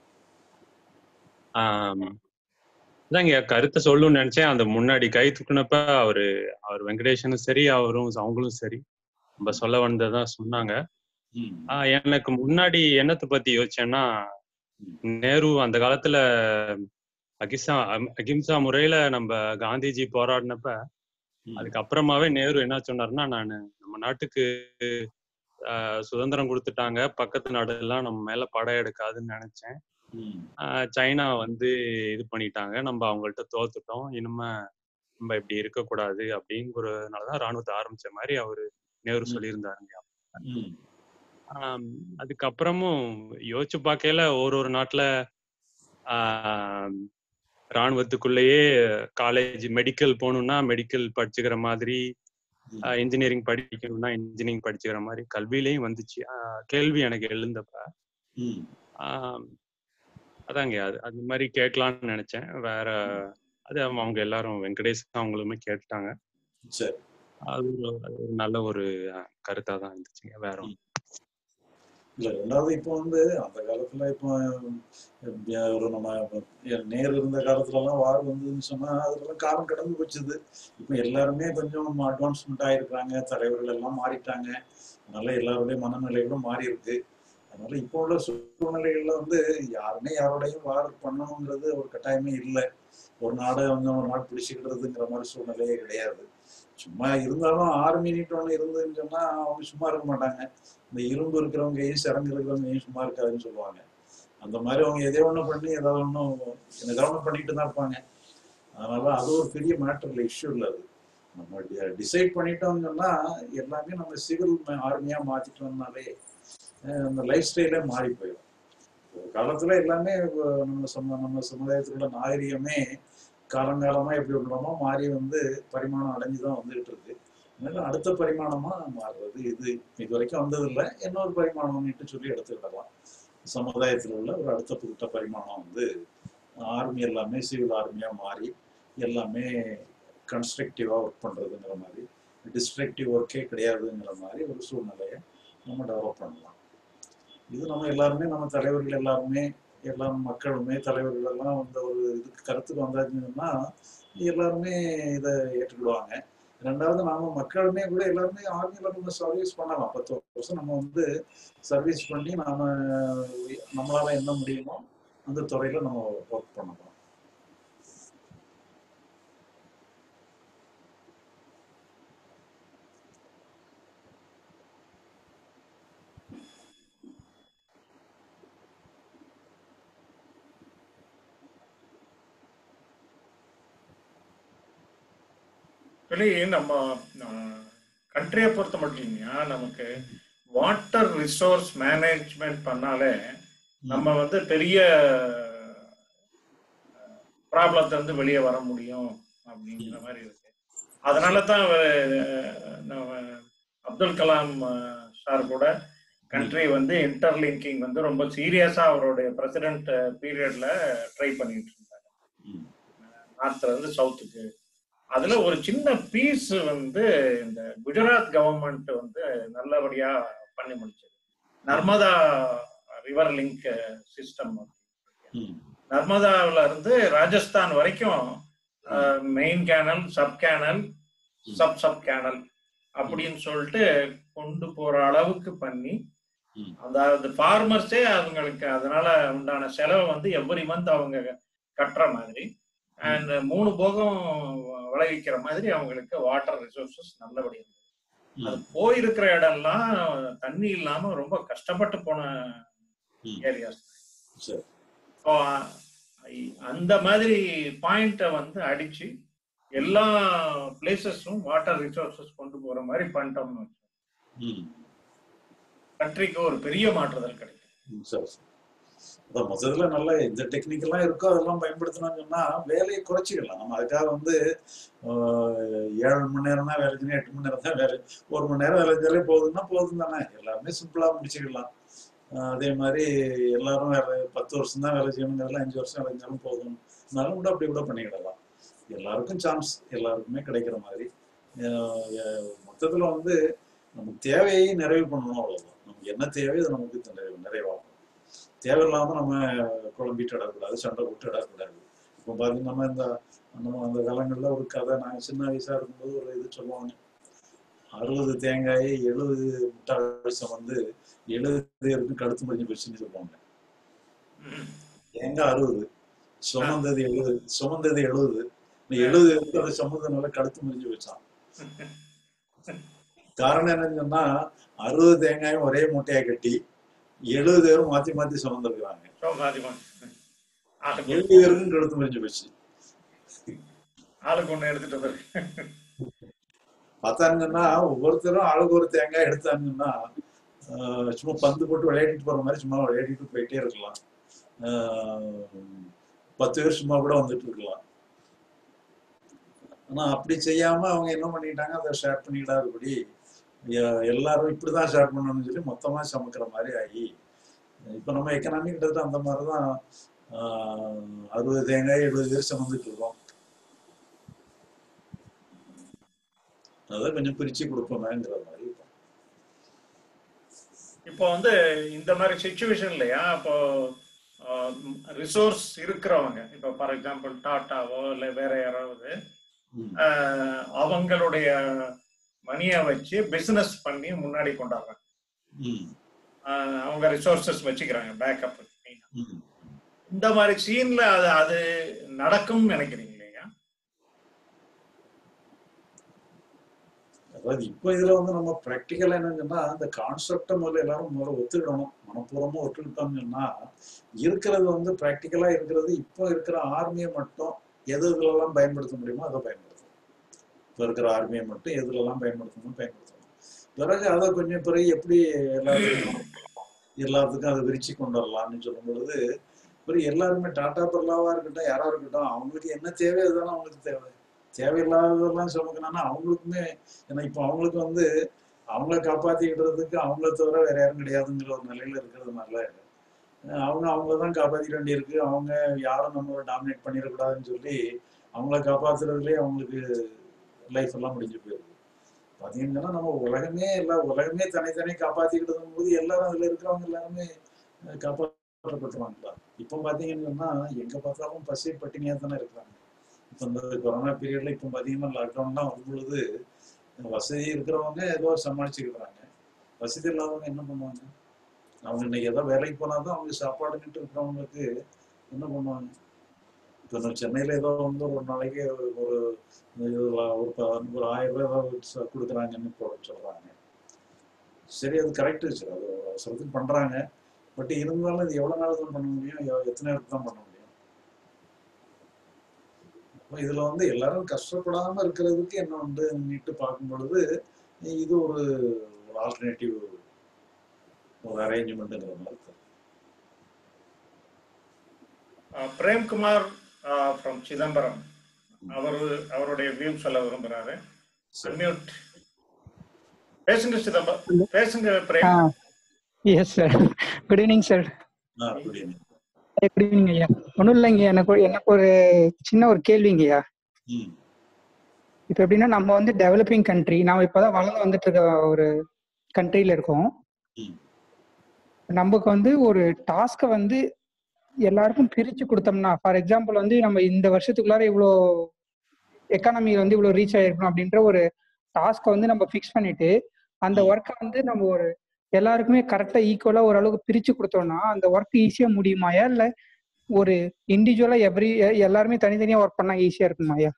ஆம், அதாங்கய்யா கருத்தை சொல்லணும்னு நினைச்சேன் அந்த முன்னாடி கை தூக்குனப்ப அவரு அவர் வெங்கடேஷனும் சரி அவரும் அவங்களும் சரி நம்ம சொல்ல வந்ததான் சொன்னாங்க ம், ஆ, எனக்கு முன்னாடி என்னத்தை பத்தி யோசிச்சேன்னா நேரு அந்த காலத்துல அகிம்சா அம்- அகிம்சா முறையில நம்ம காந்திஜி போராடினப்ப ம், அதுக்கப்புறமாவே நேரு என்ன சொன்னாருன்னா நான் நம்ம நாட்டுக்கு ஆஹ், சுதந்திரம் கொடுத்துட்டாங்க பக்கத்து நாடெல்லாம் நம்ம மேல படம் எடுக்காதுன்னு நினைச்சேன் ம், ஆஹ், சைனா வந்து இது பண்ணிட்டாங்க நம்ம அவங்கள்ட்ட தோத்துட்டோம் இனிமே நம்ம இப்படி இருக்கக்கூடாது அப்படிங்கிறதுனாலதான் ராணுவத்தை ஆரம்பிச்ச மாதிரி அவரு நேரு ம். சொல்லியிருந்தாருங்க ம், ஆம், அதுக்கப்புறமும் யோசிச்சு பார்க்கையில ஒரு ஒரு நாட்டுல ஆஹ், ராணுவத்துக்குள்ளேயே காலேஜ் மெடிக்கல் போகணும்னா மெடிக்கல் படிச்சுக்கிற மாதிரி ம். இன்ஜினியரிங் படிக்கணும்னா இன்ஜினியரிங் படிச்சுக்கிற மாதிரி கல்வியிலையும் வந்துச்சு ஆஹ், கேள்வி எனக்கு எழுந்தப்ப ம். ஆம், அதாங்க அது அது மாதிரி கேட்கலாம்னு நினைச்சேன் வேற அது அவங்க எல்லாரும் வெங்கடேஷ் அவங்களுமே கேட்டுட்டாங்க சரி அது ஒரு அது ஒரு நல்ல ஒரு கருத்தா தான் இருந்துச்சுங்க வேற ஒண்ணும் இல்ல ரெண்டாவது இப்போ வந்து அந்த காலத்துல இப்போ அஹ், ஒரு நம்ம நேர் இருந்த காலத்துல எல்லாம் வார் வந்ததுன்னு சொன்னா அதெல்லாம் காலம் கடந்து போச்சுது இப்போ எல்லாருமே கொஞ்சம் அட்வான்ஸ்மெண்ட் ஆயிருக்காங்க தலைவர்கள் எல்லாம் மாறிட்டாங்க அதனால எல்லாருடைய மனநிலைகளும் மாறி இருக்கு அதனால இப்போ உள்ள சூழ்நிலைகள்ல வந்து யாருமே யாரோடையும் வார் பண்ணணுங்கிறது ஒரு கட்டாயமே இல்லை ஒரு நாடு அவங்க ஒரு நாடு பிடிச்சிக்கிறதுங்கிற மாதிரி சூழ்நிலையே கிடையாது சும்மா இருந்தாலும் ஆர்மி நீட் ஒன்று இருந்துன்னு சொன்னா அவங்க சும்மா இருக்க மாட்டாங்க இந்த இரும்பு இருக்கிறவங்க சரங்கு இருக்கிறவங்க சும்மா இருக்காதுன்னு சொல்லுவாங்க அந்த மாதிரி அவங்க எதையோ ஒண்ணு பண்ணி ஏதாவது ஒன்றும் ஏதாவது ஒண்ணு பண்ணிட்டு தான் இருப்பாங்க அதனால அது ஒரு பெரிய மேட்டர் இல்லை இஷ்யூ இல்லை அது நம்ம டிசைட் பண்ணிட்டோம்னு சொன்னா எல்லாமே நம்ம சிவில் ஆர்மியா மாத்திட்டோம்னாலே அஹ் அந்த லைஃப் ஸ்டைலே மாறி போயிடும் ஒரு காலத்துல எல்லாமே அஹ் நம்ம சம நம்ம சமுதாயத்தில் உள்ள நாகரிகமே காலங்காலமா எப்படி உள்ளமோ மாறி வந்து பரிமாணம் அடைஞ்சு தான் வந்துகிட்டு இருக்கு அதனால அடுத்த பரிமாணமா மாறுறது இது இது வரைக்கும் வந்ததில்லை இன்னொரு பரிமாணம்னுட்டு சொல்லி எடுத்துக்கிடலாம் சமுதாயத்தில் உள்ள ஒரு அடுத்த புதுட்ட பரிமாணம் வந்து ஆர்மி எல்லாமே சிவில் ஆர்மியா மாறி எல்லாமே கன்ஸ்ட்ரக்டிவாக ஒர்க் பண்ணுறதுங்கிற மாதிரி டிஸ்ட்ரக்டிவ் ஒர்க்கே கிடையாதுங்கிற மாதிரி ஒரு சூழ்நிலையை நம்ம டெவலப் பண்ணலாம் இது நம்ம எல்லாருமே நம்ம தலைவர்கள் எல்லாருமே எல்லா மக்களுமே தலைவர்கள் எல்லாம் இந்த ஒரு இதுக்கு கருத்துக்கு வந்தாச்சுன்னா எல்லாருமே இதை ஏற்றுக்கிடுவாங்க ரெண்டாவது நாம மக்களுமே கூட எல்லாருமே ஆர்மியில் நம்ம சர்வீஸ் பண்ணலாம் பத்து வருஷம் நம்ம வந்து சர்வீஸ் பண்ணி நாம நம்மளால என்ன முடியுமோ அந்த துறையில நம்ம ஒர்க் பண்ணலாம் சொல்லி நம்ம கண்ட்ரியை பொறுத்த மட்டும் இல்லையா நமக்கு வாட்டர் ரிசோர்ஸ் மேனேஜ்மெண்ட் பண்ணாலே நம்ம வந்து பெரிய ப்ராப்ளத்தை வந்து வெளியே வர முடியும் அப்படிங்கிற மாதிரி இருக்கு அதனால தான் நம்ம அப்துல் கலாம் சார் கூட கண்ட்ரி வந்து இன்டர்லிங்கிங் வந்து ரொம்ப சீரியஸா அவருடைய பிரசிடென்ட் பீரியட்ல ட்ரை பண்ணிட்டு இருந்தாங்க நார்த்ல இருந்து சவுத்துக்கு அதுல ஒரு சின்ன பீஸ் வந்து இந்த குஜராத் கவர்மெண்ட் வந்து நல்லபடியா பண்ணி முடிச்சது நர்மதா ரிவர் லிங்க் சிஸ்டம் நர்மதாவில இருந்து ராஜஸ்தான் வரைக்கும் main canal sub canal sub sub canal அப்படின்னு சொல்லிட்டு கொண்டு போற அளவுக்கு பண்ணி அதாவது ஃபார்மர்ஸே அவங்களுக்கு அதனால உண்டான செலவை வந்து எவ்ரி மந்த் அவங்க கட்டுற மாதிரி அண்ட் மூணு போகம் விளைவிக்கிற மாதிரி அவங்களுக்கு வாட்டர் ரிசோர்சஸ் நல்லபடி இருந்தது அது போயிருக்கிற இடம்லாம் தண்ணி இல்லாம ரொம்ப கஷ்டப்பட்டு போன ஏரியாஸ் ஸோ அந்த மாதிரி பாயிண்ட வந்து அடிச்சு எல்லா பிளேசஸும் வாட்டர் ரிசோர்சஸ் கொண்டு போற மாதிரி பண்ணிட்டோம்னு வச்சோம் கண்ட்ரிக்கு ஒரு பெரிய மாற்றுதல் கிடைக்கும் சரி அதான் முதல்ல நல்ல எந்த டெக்னிக்கெல்லாம் இருக்கோ அதெல்லாம் பயன்படுத்தணும்னு சொன்னா வேலையை குறைச்சிக்கலாம் நம்ம அதுக்காக வந்து ஏழு மணி நேரம் தான் வேலை செய்யணும் எட்டு மணி நேரம் தான் வேலை ஒரு மணி நேரம் வேலை செஞ்சாலே போதும்னா போதும் தானே எல்லாருமே சிம்பிளா முடிச்சுக்கலாம் அதே மாதிரி எல்லாரும் வேலை பத்து வருஷம் தான் வேலை செய்யணுங்கிறதுல அஞ்சு வருஷம் வேலை செஞ்சாலும் போதும் இருந்தாலும் கூட அப்படி கூட பண்ணிக்கிடலாம் எல்லாருக்கும் சான்ஸ் எல்லாருக்குமே கிடைக்கிற மாதிரி மொத்தத்துல வந்து நம்ம தேவையை நிறைவு பண்ணணும் அவ்வளவுதான் நமக்கு என்ன தேவையோ அது நமக்கு நிறைவு நிறைவாகும் தேவையில்லாம நம்ம குழம்பிட்டு இடக்கூடாது சண்டை போட்டு இடக்கூடாது இப்போ பாத்தீங்கன்னா நம்ம இந்த நம்ம அந்த காலங்கள்ல ஒரு கதை நாங்கள் சின்ன வயசா இருக்கும்போது ஒரு இது சொல்லுவாங்க அறுபது தேங்காயை எழுபது முட்டாள் வந்து எழுபது பேருக்கு கழுத்து முடிஞ்சு போச்சுன்னு சொல்லுவாங்க தேங்காய் அறுபது சுமந்தது எழுபது சுமந்தது எழுபது எழுபது பேருக்கு அதை சுமந்ததுனால கழுத்து முடிஞ்சு வச்சான் காரணம் என்னன்னு சொன்னா அறுபது தேங்காயும் ஒரே மூட்டையா கட்டி எழுபது பேரும் மாத்தி மாத்தி சுமந்துருக்குறாங்க எழுபது பேருக்கும் கழுத்து முடிஞ்சு போச்சு ஆளுக்கு ஒண்ணு எடுத்துட்டு பார்த்தாங்கன்னா ஒவ்வொருத்தரும் ஆளுக்கு ஒரு தேங்காய் எடுத்தாங்கன்னா சும்மா பந்து போட்டு விளையாடிட்டு போற மாதிரி சும்மா விளையாடிட்டு போயிட்டே இருக்கலாம் பத்து பேர் சும்மா கூட வந்துட்டு இருக்கலாம் ஆனா அப்படி செய்யாம அவங்க என்ன பண்ணிட்டாங்க அதை ஷேர் பண்ணிக்கிடாதபடி எல்லாரும் இப்படிதான் ஷேர் பண்ணணும்னு சொல்லி மொத்தமா சமைக்கிற மாதிரி ஆகி இப்ப நம்ம எக்கனாமி கிட்டத்தட்ட அந்த மாதிரிதான் அறுபது தேங்காய் எழுபது பேர் சமந்துட்டு இருக்கோம் அதான் கொஞ்சம் பிரிச்சு கொடுப்போமேங்கிற மாதிரி இப்போ வந்து இந்த மாதிரி சுச்சுவேஷன் இல்லையா இப்போ ரிசோர்ஸ் இருக்கிறவங்க இப்போ ஃபார் எக்ஸாம்பிள் டாட்டாவோ இல்லை வேற யாராவது அவங்களுடைய மணியை வச்சு பிசினஸ் பண்ணி முன்னாடி கொண்டாடுறாங்க அவங்க ரிசோர்சஸ் வச்சுக்கிறாங்க பேக்கப் இந்த மாதிரி சீன்ல அது அது நடக்கும் நினைக்கிறீங்க இல்லையா அதாவது இப்போ இதுல வந்து நம்ம ப்ராக்டிக்கலா என்னங்கன்னா அந்த கான்செப்டை முதல்ல எல்லாரும் முதல்ல ஒத்துக்கிடணும் மனப்பூர்வமா ஒத்துக்கிட்டோம்னு சொன்னா இருக்கிறது வந்து ப்ராக்டிக்கலா இருக்கிறது இப்போ இருக்கிற ஆர்மியை மட்டும் எது இதுலலாம் பயன்படுத்த முடியுமோ அதை பயன்படுத்தணும் இப்போ இருக்கிற ஆர்மியை மட்டும் எதுலெல்லாம் பயன்படுத்தணும் பயன்படுத்தணும் பிறகு அதை கொஞ்சம் பிறகு எப்படி எல்லாத்துக்கும் எல்லாத்துக்கும் அதை விரிச்சு கொண்டு வரலாம்னு சொல்லும் பொழுது பிறகு எல்லாருமே டாடா பிர்லாவா இருக்கட்டும் யாரா இருக்கட்டும் அவங்களுக்கு என்ன தேவை அதுதானே அவங்களுக்கு தேவை தேவையில்லாததெல்லாம் சுமக்கணும்னா அவங்களுக்குமே ஏன்னா இப்போ அவங்களுக்கு வந்து அவங்கள காப்பாத்திக்கிட்டதுக்கு அவங்கள தவிர வேற யாரும் கிடையாதுங்கிற ஒரு நிலையில இருக்கிறதுனால அஹ் அவங்க அவங்கள தான் காப்பாத்திக்க வேண்டியிருக்கு அவங்க யாரும் நம்மளை டாமினேட் பண்ணிடக்கூடாதுன்னு சொல்லி அவங்கள காப்பாத்துறதுலயே அவங்களுக்கு லைஃப் எல்லாம் முடிஞ்சு போயிருக்கு பாத்தீங்கன்னா நம்ம உலகமே எல்லாம் உலகமே தனித்தனி காப்பாத்திக்கிட்டு போது எல்லாரும் அதுல இருக்கிறவங்க எல்லாருமே அஹ் காப்பாற்றப்பட்டுருவாங்களா இப்போ பாத்தீங்கன்னு சொன்னா எங்க பார்த்தாலும் பசி பட்டினியா தானே இருக்கிறாங்க இப்போ இந்த கொரோனா பீரியட்ல இப்போ பாத்தீங்கன்னா லாக்டவுன்லாம் வரும் பொழுது வசதி இருக்கிறவங்க ஏதோ சமாளிச்சுக்கிறாங்க வசதி இல்லாதவங்க என்ன பண்ணுவாங்க அவங்க இன்னைக்கு ஏதோ வேலைக்கு போனாதான் அவங்க சாப்பாடுன்ட்டு இருக்கிறவங்களுக்கு என்ன பண்ணுவாங்க இப்போ நம்ம சென்னையில ஏதோ வந்து ஒரு நாளைக்கு ஒரு ஒரு ஒரு ப- ஒரு ஆயிரம் ரூபாய் ஏதாவது ச- கொடுக்குறாங்கன்னு போட சொல்றாங்க சரி அது கரெக்டு சார் அது ஒரு அவசரத்துக்கு பண்றாங்க பட் இருந்தாலும் இது எவ்வளவு நாள் தான் பண்ண முடியும் எவ்- எத்தனை நேரத்துக்கு தான் பண்ண முடியும் அப்ப இதுல வந்து எல்லாரும் கஷ்டப்படாம இருக்கிறதுக்கு என்ன வந்து நீட்டு பார்க்கும் பொழுது இது ஒரு ஒரு ஆல்டர்னேட்டிவ் ஒரு அரேஞ்ச்மெண்ட்டுங்கிற மாதிரி இருக்கு. பிரேம்குமார் ஃப்ரம் சிதம்பரம் அவர் அவருடைய வியூ சொல்ல விரும்புறாரு சரி. Unmute. பேசுங்க சிதம்பரம் பேசுங்க Prem S sir good evening sir ஆ, good evening. குட் ஈவினிங் ஐயா ஒன்றும் இல்லைங்க எனக்கு ஒரு- எனக்கு ஒரு சின்ன ஒரு கேள்விங்கய்யா ம் இப்போ எப்படின்னா நம்ம வந்து டெவலப்பிங் கண்ட்ரி நாம இப்போதான் வளர்ந்து வந்துட்டு இருக்க ஒரு கண்ட்ரியில இருக்கோம் ம். நமக்கு வந்து ஒரு டாஸ்க்கை வந்து எல்லாருக்கும் பிரிச்சு கொடுத்தோம்னா ஃபார் எக்ஸாம்பிள் வந்து நம்ம இந்த வருஷத்துக்குள்ளார இவ்வளோ எக்கானமி வந்து இவ்வளோ ரீச் ஆயிருக்கணும் அப்படின்ற ஒரு டாஸ்க்கை வந்து நம்ம ஃபிக்ஸ் பண்ணிட்டு அந்த ஒர்க்கை வந்து நம்ம ஒரு எல்லாருக்குமே கரெக்டாக ஈக்குவலாக ஓரளவுக்கு பிரிச்சு கொடுத்தோம்னா அந்த ஒர்க் ஈஸியாக முடியுமாயா இல்லை ஒரு இண்டிவிஜுவலாக எவ்ரி எல்லாருமே தனித்தனியாக ஒர்க் பண்ணா ஈஸியாக இருக்குமாயா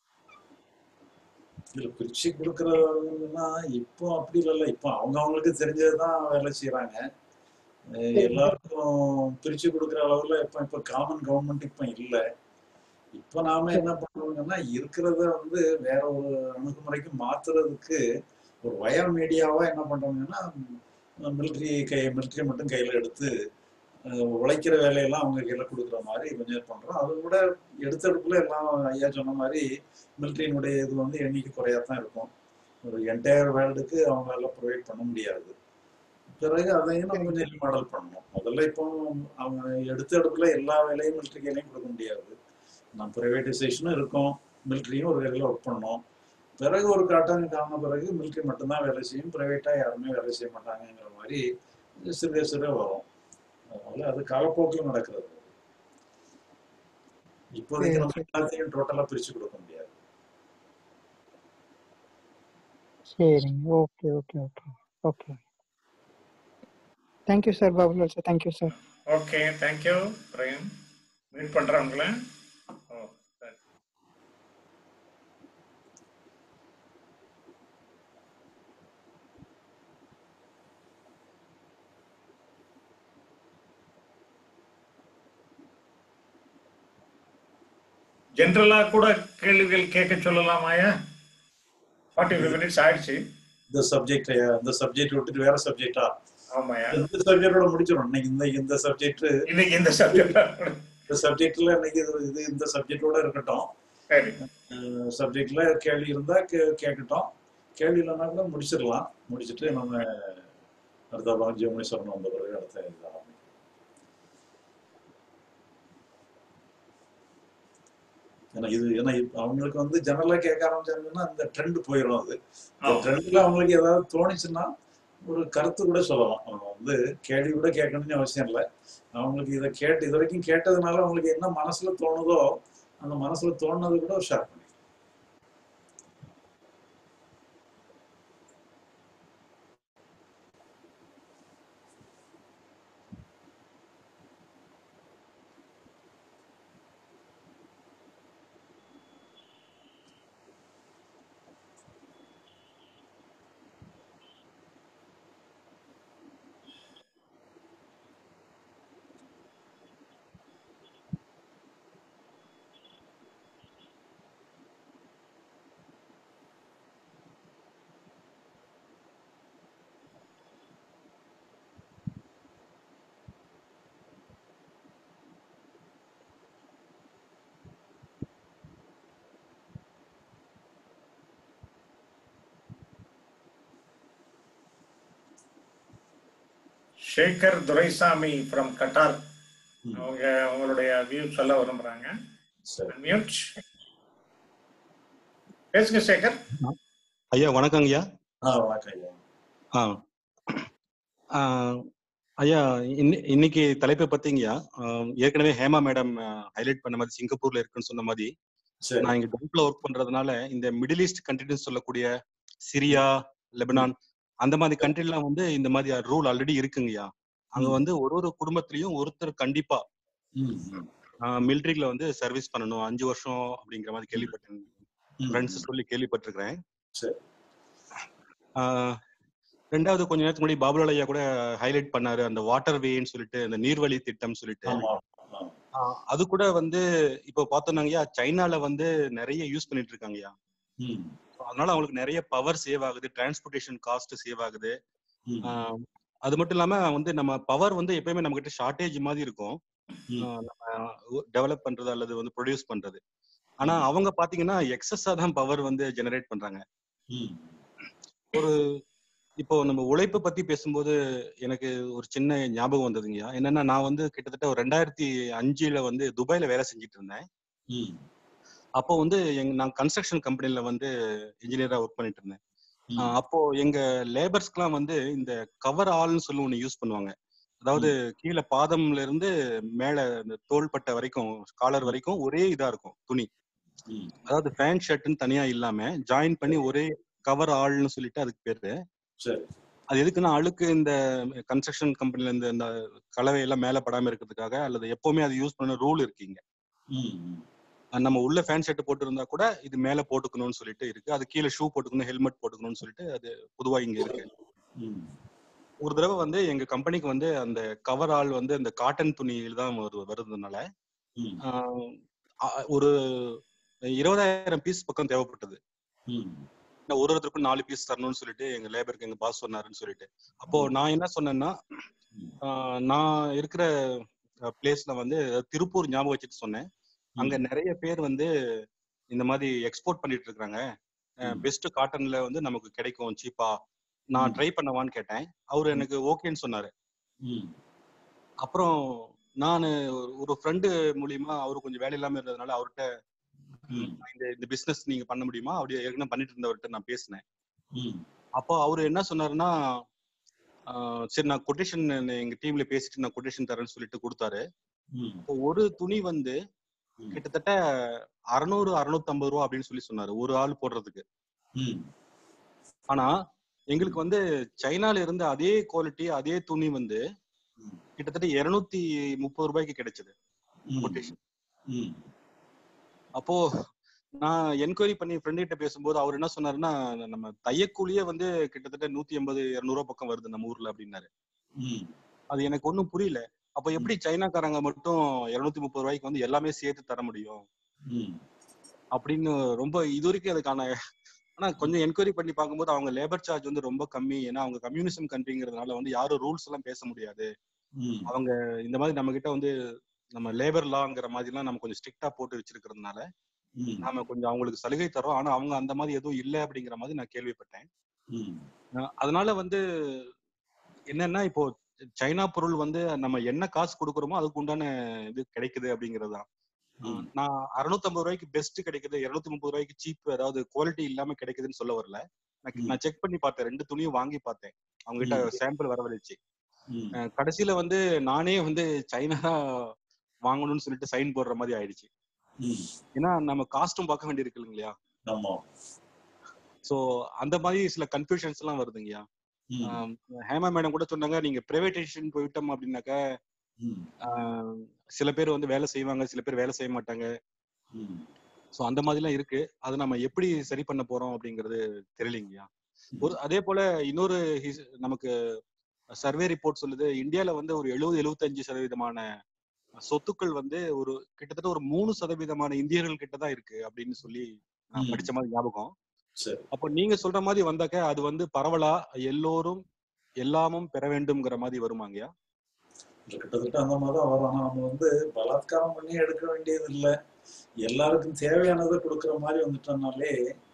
இதுல பிரிச்சு கொடுக்கறதுன்னா இப்போ அப்படி இல்லைல்ல இப்போ அவங்க அவங்களுக்கு தெரிஞ்சதுதான் வேலை செய்யறாங்க அஹ் எல்லாருக்கும் பிரிச்சு கொடுக்குற அளவுல இப்போ இப்போ காமன் கவர்மெண்ட் இப்போ இல்ல இப்போ நாம என்ன பண்றோம்னா இருக்கிறத வந்து வேற ஒரு அணுகுமுறைக்கு மாத்துறதுக்கு ஒரு வயா மீடியாவா என்ன பண்றாங்கன்னா மிலிட்ரி கை மிலிட்ரி மட்டும் கையில எடுத்து அஹ் உழைக்கிற வேலையெல்லாம் அவங்க கையில கொடுக்குற மாதிரி கொஞ்சம் பண்றோம் அது கூட எடுத்தெடுப்புல எல்லாம் ஐயா சொன்ன மாதிரி மிலிட்ரியினுடைய இது வந்து எண்ணிக்கை குறையா தான் இருக்கும் ஒரு என்டையர் வேர்ல்டுக்கு அவங்களால ப்ரொவைட் பண்ண முடியாது பிறகு அதையும் நம்ம கொஞ்சம் மாடல் பண்ணணும் முதல்ல இப்போ அவங்க எடுத்த இடத்துல எல்லா வேலையும் மிலிட்ரி கையிலையும் கொடுக்க முடியாது நம்ம ப்ரைவேட்டைசேஷனும் இருக்கும் மிலிட்ரியும் ஒரு வேலையில் ஒர்க் பண்ணோம் பிறகு ஒரு காட்டாங்க காண பிறகு மிலிட்ரி மட்டும்தான் வேலை செய்யும் ப்ரைவேட்டாக யாருமே வேலை செய்ய மாட்டாங்கங்கிற மாதிரி சிறுக சிறுக வரும் அதனால அது காலப்போக்கில் நடக்கிறது இப்போதைக்கு நம்ம எல்லாத்தையும் டோட்டலாக பிரிச்சு கொடுக்க முடியாது சரிங்க okay okay okay okay thank you sir Babulal sir thank you sir okay thank you Prem meet பண்றேன் உங்களை ஓ சரி ஜென்ரலா கூட கேள்விகள் கேட்க சொல்லலாமாயா ஃபார்ட்டி ஃபைவ் மினிட்ஸ் ஆயிடுச்சு இந்த சப்ஜெக்ட் இந்த சப்ஜெக்ட் விட்டுட்டு வேற சப்ஜெக்டா ஆமாயா இந்த சப்ஜெக்டோட முடிச்சிடும் இன்னைக்கு இந்த இந்த சப்ஜெக்ட் இன்னைக்கு இந்த சப்ஜெக்ட் இந்த சப்ஜெக்ட்ல இன்னைக்கு இது இது இந்த சப்ஜெக்டோட இருக்கட்டும் சரி சப்ஜெக்ட்ல கேள்வி இருந்தா கே- கேட்கட்டும் கேள்வி இல்லைன்னா கூட முடிச்சிடலாம் முடிச்சிட்டு நம்ம அடுத்த பாகம் ஜெமினி சொல்லணும் வந்த பிறகு அடுத்த இது ஆரம்பிக்கலாம். ஏன்னா இது ஏன்னா இப்ப அவங்களுக்கு வந்து ஜெனரலா கேட்க ஆரம்பிச்சாங்கன்னா அந்த ட்ரெண்ட் போயிடும் அது இந்த ஆமா. ட்ரெண்ட்ல அவங்களுக்கு ஏதாவது தோணுச்சுன்னா ஒரு கருத்து கூட சொல்லலாம் அவங்க வந்து கேள்வி கூட கேட்கணும்னு அவசியம் இல்லை அவங்களுக்கு இதை கேட்டு இது வரைக்கும் கேட்டதுனால அவங்களுக்கு என்ன மனசுல தோணுதோ அந்த மனசுல தோணுனது கூட ஷேர் பண்ணி சேகர் துரைசாமி ஃப்ரம் கட்டார் ம். அவங்க அவங்களுடைய வியூ சொல்ல விரும்புறாங்க சரி மியூட் பேசுங்க சேகர் ஐயா வணக்கங்க ஐயா ஆ வணக்கம் ஐயா ஆ ஆ, ஐயா இன்னி- இன்னைக்கு தலைப்பை பத்திங்கய்யா ஆ, ஏற்கனவே ஹேமா மேடம் ஹைலைட் பண்ண மாதிரி சிங்கப்பூர்ல இருக்குன்னு சொன்ன மாதிரி சரி நான் இங்க கல்ஃப்ல ஒர்க் பண்றதுனால இந்த மிடில் ஈஸ்ட் கண்ட்ரின்னு சொல்லக்கூடிய சிரியா லெபனான் அந்த மாதிரி கண்ட்ரிலாம் வந்து இந்த மாதிரி ரூல் ஆல்ரெடி இருக்குங்கய்யா அங்க ம். வந்து ஒரு ஒரு குடும்பத்திலயும் ஒருத்தர் கண்டிப்பா ம் ம் மிலிட்ரியில வந்து சர்வீஸ் பண்ணணும் அஞ்சு வருஷம் அப்படிங்கிற மாதிரி கேள்விப்பட்டேன் ம், ஃப்ரெண்ட்ஸ் ம். சொல்லி கேள்விப்பட்டிருக்கிறேன் சரி ஆஹ் ரெண்டாவது கொஞ்ச நேரத்துக்கு முன்னாடி பாபுலால் ஐயா கூட ஹைலைட் பண்ணாரு அந்த வாட்டர் வேன்னு சொல்லிட்டு அந்த நீர்வழி திட்டம் சொல்லிட்டு ஆமா ஆ. ஆஹ் அது கூட வந்து இப்போ பார்த்தோம்னாங்கய்யா சைனால வந்து நிறைய யூஸ் பண்ணிட்டு இருக்காங்கய்யா ம் அதனால அவங்களுக்கு நிறைய பவர் சேவ் ஆகுது டிரான்ஸ்போர்ட்டேஷன் காஸ்ட் சேவ் ஆகுது ம் ஆஹ் அது மட்டும் இல்லாம வந்து நம்ம பவர் வந்து எப்பயுமே நம்ம கிட்ட ஷார்ட்டேஜ் மாதிரி இருக்கும் ம். ஆஹ் நம்ம டெவலப் பண்றது அல்லது வந்து ப்ரொடியூஸ் பண்றது ஆனா அவங்க பாத்தீங்கன்னா எக்ஸஸா தான் பவர் வந்து ஜெனரேட் பண்றாங்க ம் ஒரு இப்போ நம்ம உழைப்பு பத்தி பேசும்போது எனக்கு ஒரு சின்ன ஞாபகம் வந்ததுங்கய்யா என்னன்னா நான் வந்து கிட்டத்தட்ட ஒரு ரெண்டாயிரத்தி அஞ்சுல வந்து துபாயில வேலை செஞ்சுட்டு இருந்தேன் ம் அப்போ வந்து எங்க நான் கன்ஸ்ட்ரக்ஷன் கம்பெனில வந்து இன்ஜினியரா ஒர்க் பண்ணிட்டு இருந்தேன் ம். ஆஹ் அப்போ எங்க லேபர்ஸ்க்குலாம் வந்து இந்த கவர் ஆல்னு சொல்லி ஒண்ணு யூஸ் பண்ணுவாங்க அதாவது கீழே பாதம்ல இருந்து மேல இந்த தோள்பட்டை வரைக்கும் காலர் வரைக்கும் ஒரே இதா இருக்கும் துணி ம் அதாவது ஃபேன் ஷர்ட்னு தனியா இல்லாம ஜாயின் பண்ணி ஒரே கவர் ஆல்னு சொல்லிட்டு அதுக்கு பேரு சரி அது எதுக்குன்னா அழுக்கு இந்த கன்ஸ்ட்ரக்ஷன் கம்பெனில இருந்து இந்த கலவை எல்லாம் மேல படாம இருக்கிறதுக்காக அல்லது எப்பவுமே அது யூஸ் பண்ண ரூல் இருக்கீங்க ம் ம் அஹ் நம்ம உள்ள ஃபேன் ஷர்ட் போட்டு இருந்தா கூட இது மேல போட்டுக்கணும்னு சொல்லிட்டு இருக்கு அது கீழே ஷூ போட்டுக்கணும் ஹெல்மெட் போட்டுக்கணும்னு சொல்லிட்டு அது பொதுவா இங்க இருக்கு ம் ஒரு தடவை வந்து எங்க கம்பெனிக்கு வந்து அந்த கவர் ஆல் வந்து அந்த காட்டன் துணியில் தான் வரு- வருதுனால ம் ஆஹ் அ- ஒரு இருபதாயிரம் பீஸ் பக்கம் தேவைப்பட்டது ம் நான் ஒரு ஒருத்தருக்கும் நாலு பீஸ் தரணும்னு சொல்லிட்டு எங்க லேபருக்கு எங்க பாஸ் சொன்னாருன்னு சொல்லிட்டு அப்போ நான் என்ன சொன்னேன்னா ஆஹ் நான் இருக்கிற பிளேஸ்ல வந்து திருப்பூர் ஞாபகம் வச்சுட்டு சொன்னேன் அங்க நிறைய பேர் வந்து இந்த மாதிரி எக்ஸ்போர்ட் பண்ணிட்டு இருக்காங்க ம். பெஸ்ட் காட்டன்ல வந்து நமக்கு கிடைக்கும் சீப்பா நான் ம். ட்ரை பண்ணவான்னு கேட்டேன் அவர் எனக்கு ஓகேன்னு சொன்னாரு ம் அப்புறம் நான் ஒரு ஃப்ரெண்டு மூலியமா அவரு கொஞ்சம் வேலை இல்லாம இருந்ததுனால அவர்கிட்ட ம் இந்த இந்த பிசினஸ் நீங்க பண்ண முடியுமா அப்படி ஏற்கனவே பண்ணிட்டு இருந்தவர்கிட்ட நான் பேசினேன் ம் அப்போ அவரு என்ன சொன்னாருன்னா ஆஹ் சரி நான் கொட்டேஷன் எங்க டீம்ல பேசிட்டு நான் கொட்டேஷன் தரேன்னு சொல்லிட்டு கொடுத்தாரு ம் இப்போ ஒரு துணி வந்து ம். கிட்டத்தட்ட அறுநூறு அறுநூத்தம்பது ரூபா அப்படின்னு சொல்லி சொன்னாரு ஒரு ஆள் போடுறதுக்கு ம் ஆனா எங்களுக்கு வந்து சைனால இருந்த அதே குவாலிட்டி அதே துணி வந்து ம். கிட்டத்தட்ட இருநூத்தி முப்பது ரூபாய்க்கு கிடைச்சது ம் கொட்டேஷன் ம் அப்போ நான் என்கொயரி பண்ணி ஃப்ரெண்ட் கிட்ட பேசும்போது அவர் என்ன சொன்னாருன்னா நம்ம தையக்கூலியே வந்து கிட்டத்தட்ட நூத்தி எண்பது இருநூறுவா பக்கம் வருது நம்ம ஊர்ல அப்படின்னாரு ம் அது எனக்கு ஒன்றும் புரியல அப்போ எப்படி சைனாக்காரங்க மட்டும் இருநூத்தி முப்பது ரூபாய்க்கு வந்து எல்லாமே சேர்த்து தர முடியும் ம் அப்படின்னு ரொம்ப இது வரைக்கும் அதுக்கான ஆனா கொஞ்சம் என்கொயரி பண்ணி பார்க்கும்போது அவங்க லேபர் சார்ஜ் வந்து ரொம்ப கம்மி ஏன்னா அவங்க கம்யூனிசம் கண்ட்ரிங்கிறதுனால வந்து யாரும் ரூல்ஸ் எல்லாம் பேச முடியாது ம் அவங்க இந்த மாதிரி நம்ம கிட்ட வந்து நம்ம லேபர் லாங்கிற மாதிரிலாம் நம்ம கொஞ்சம் ஸ்ட்ரிக்டா போட்டு வச்சிருக்கிறதுனால ம் நாம கொஞ்சம் அவங்களுக்கு சலுகை தரோம் ஆனா அவங்க அந்த மாதிரி எதுவும் இல்லை அப்படிங்கிற மாதிரி நான் கேள்விப்பட்டேன் ம் அஹ் அதனால வந்து என்னன்னா இப்போ சைனா பொருள் வந்து நம்ம என்ன காசு கொடுக்குறோமோ அதுக்கு உண்டான இது கிடைக்குது அப்படிங்கிறது தான் ம் நான் அறுநூத்தம்பது ரூபாய்க்கு பெஸ்ட் கிடைக்குது இருநூத்தி முப்பது ரூபாய்க்கு சீப் அதாவது குவாலிட்டி இல்லாம கிடைக்குதுன்னு சொல்ல வரல நான் ம். நான் செக் பண்ணி பார்த்தேன் ரெண்டு துணியும் வாங்கி பார்த்தேன் அவங்க கிட்ட ம். சாம்பிள் வரவழைச்சு ம் அஹ் கடைசியில வந்து நானே வந்து சைனா தான் வாங்கணும்னு சொல்லிட்டு சைன் போடுற மாதிரி ஆயிடுச்சு ம் ஏன்னா நம்ம காஸ்டும் பார்க்க வேண்டியிருக்கு இல்லைங்களா ஆமா சோ அந்த மாதிரி சில கன்ஃபியூஷன்ஸ் எல்லாம் வருதுங்கய்யா ம் ஆம், ஹேமா மேடம் கூட சொன்னாங்க நீங்க பிரைவேடைசேஷன் போயிட்டோம் அப்படின்னாக்கா ம் ஆஹ், சில பேர் வந்து வேலை செய்வாங்க சில பேர் வேலை செய்ய மாட்டாங்க ம் சோ அந்த மாதிரிலாம் இருக்கு அதை நம்ம எப்படி சரி பண்ண போறோம் அப்படிங்கிறது தெரியலைங்கய்யா ஒரு அதே போல இன்னொரு his- நமக்கு சர்வே ரிப்போர்ட் சொல்லுது இந்தியால வந்து ஒரு எழுபது எழுபத்தஞ்சு சதவீதமான சொத்துக்கள் வந்து ஒரு கிட்டத்தட்ட ஒரு மூணு சதவீதமான இந்தியர்கள் கிட்ட தான் இருக்கு அப்படின்னு சொல்லி நான் ம். படிச்ச மாதிரி ஞாபகம் சரி அப்போ நீங்க சொல்ற மாதிரி வந்தாக்க அது வந்து பரவலா எல்லோரும் எல்லாமும் பெற வேண்டும்ங்கிற மாதிரி வருமாங்கய்யா கிட்டத்தட்ட அந்த மாதிரி தான் வரும் ஆனா நம்ம வந்து பலாத்காரம் பண்ணி எடுக்க வேண்டியது இல்லை எல்லாருக்கும் தேவையானதை கொடுக்குற மாதிரி வந்துட்டோம்னாலே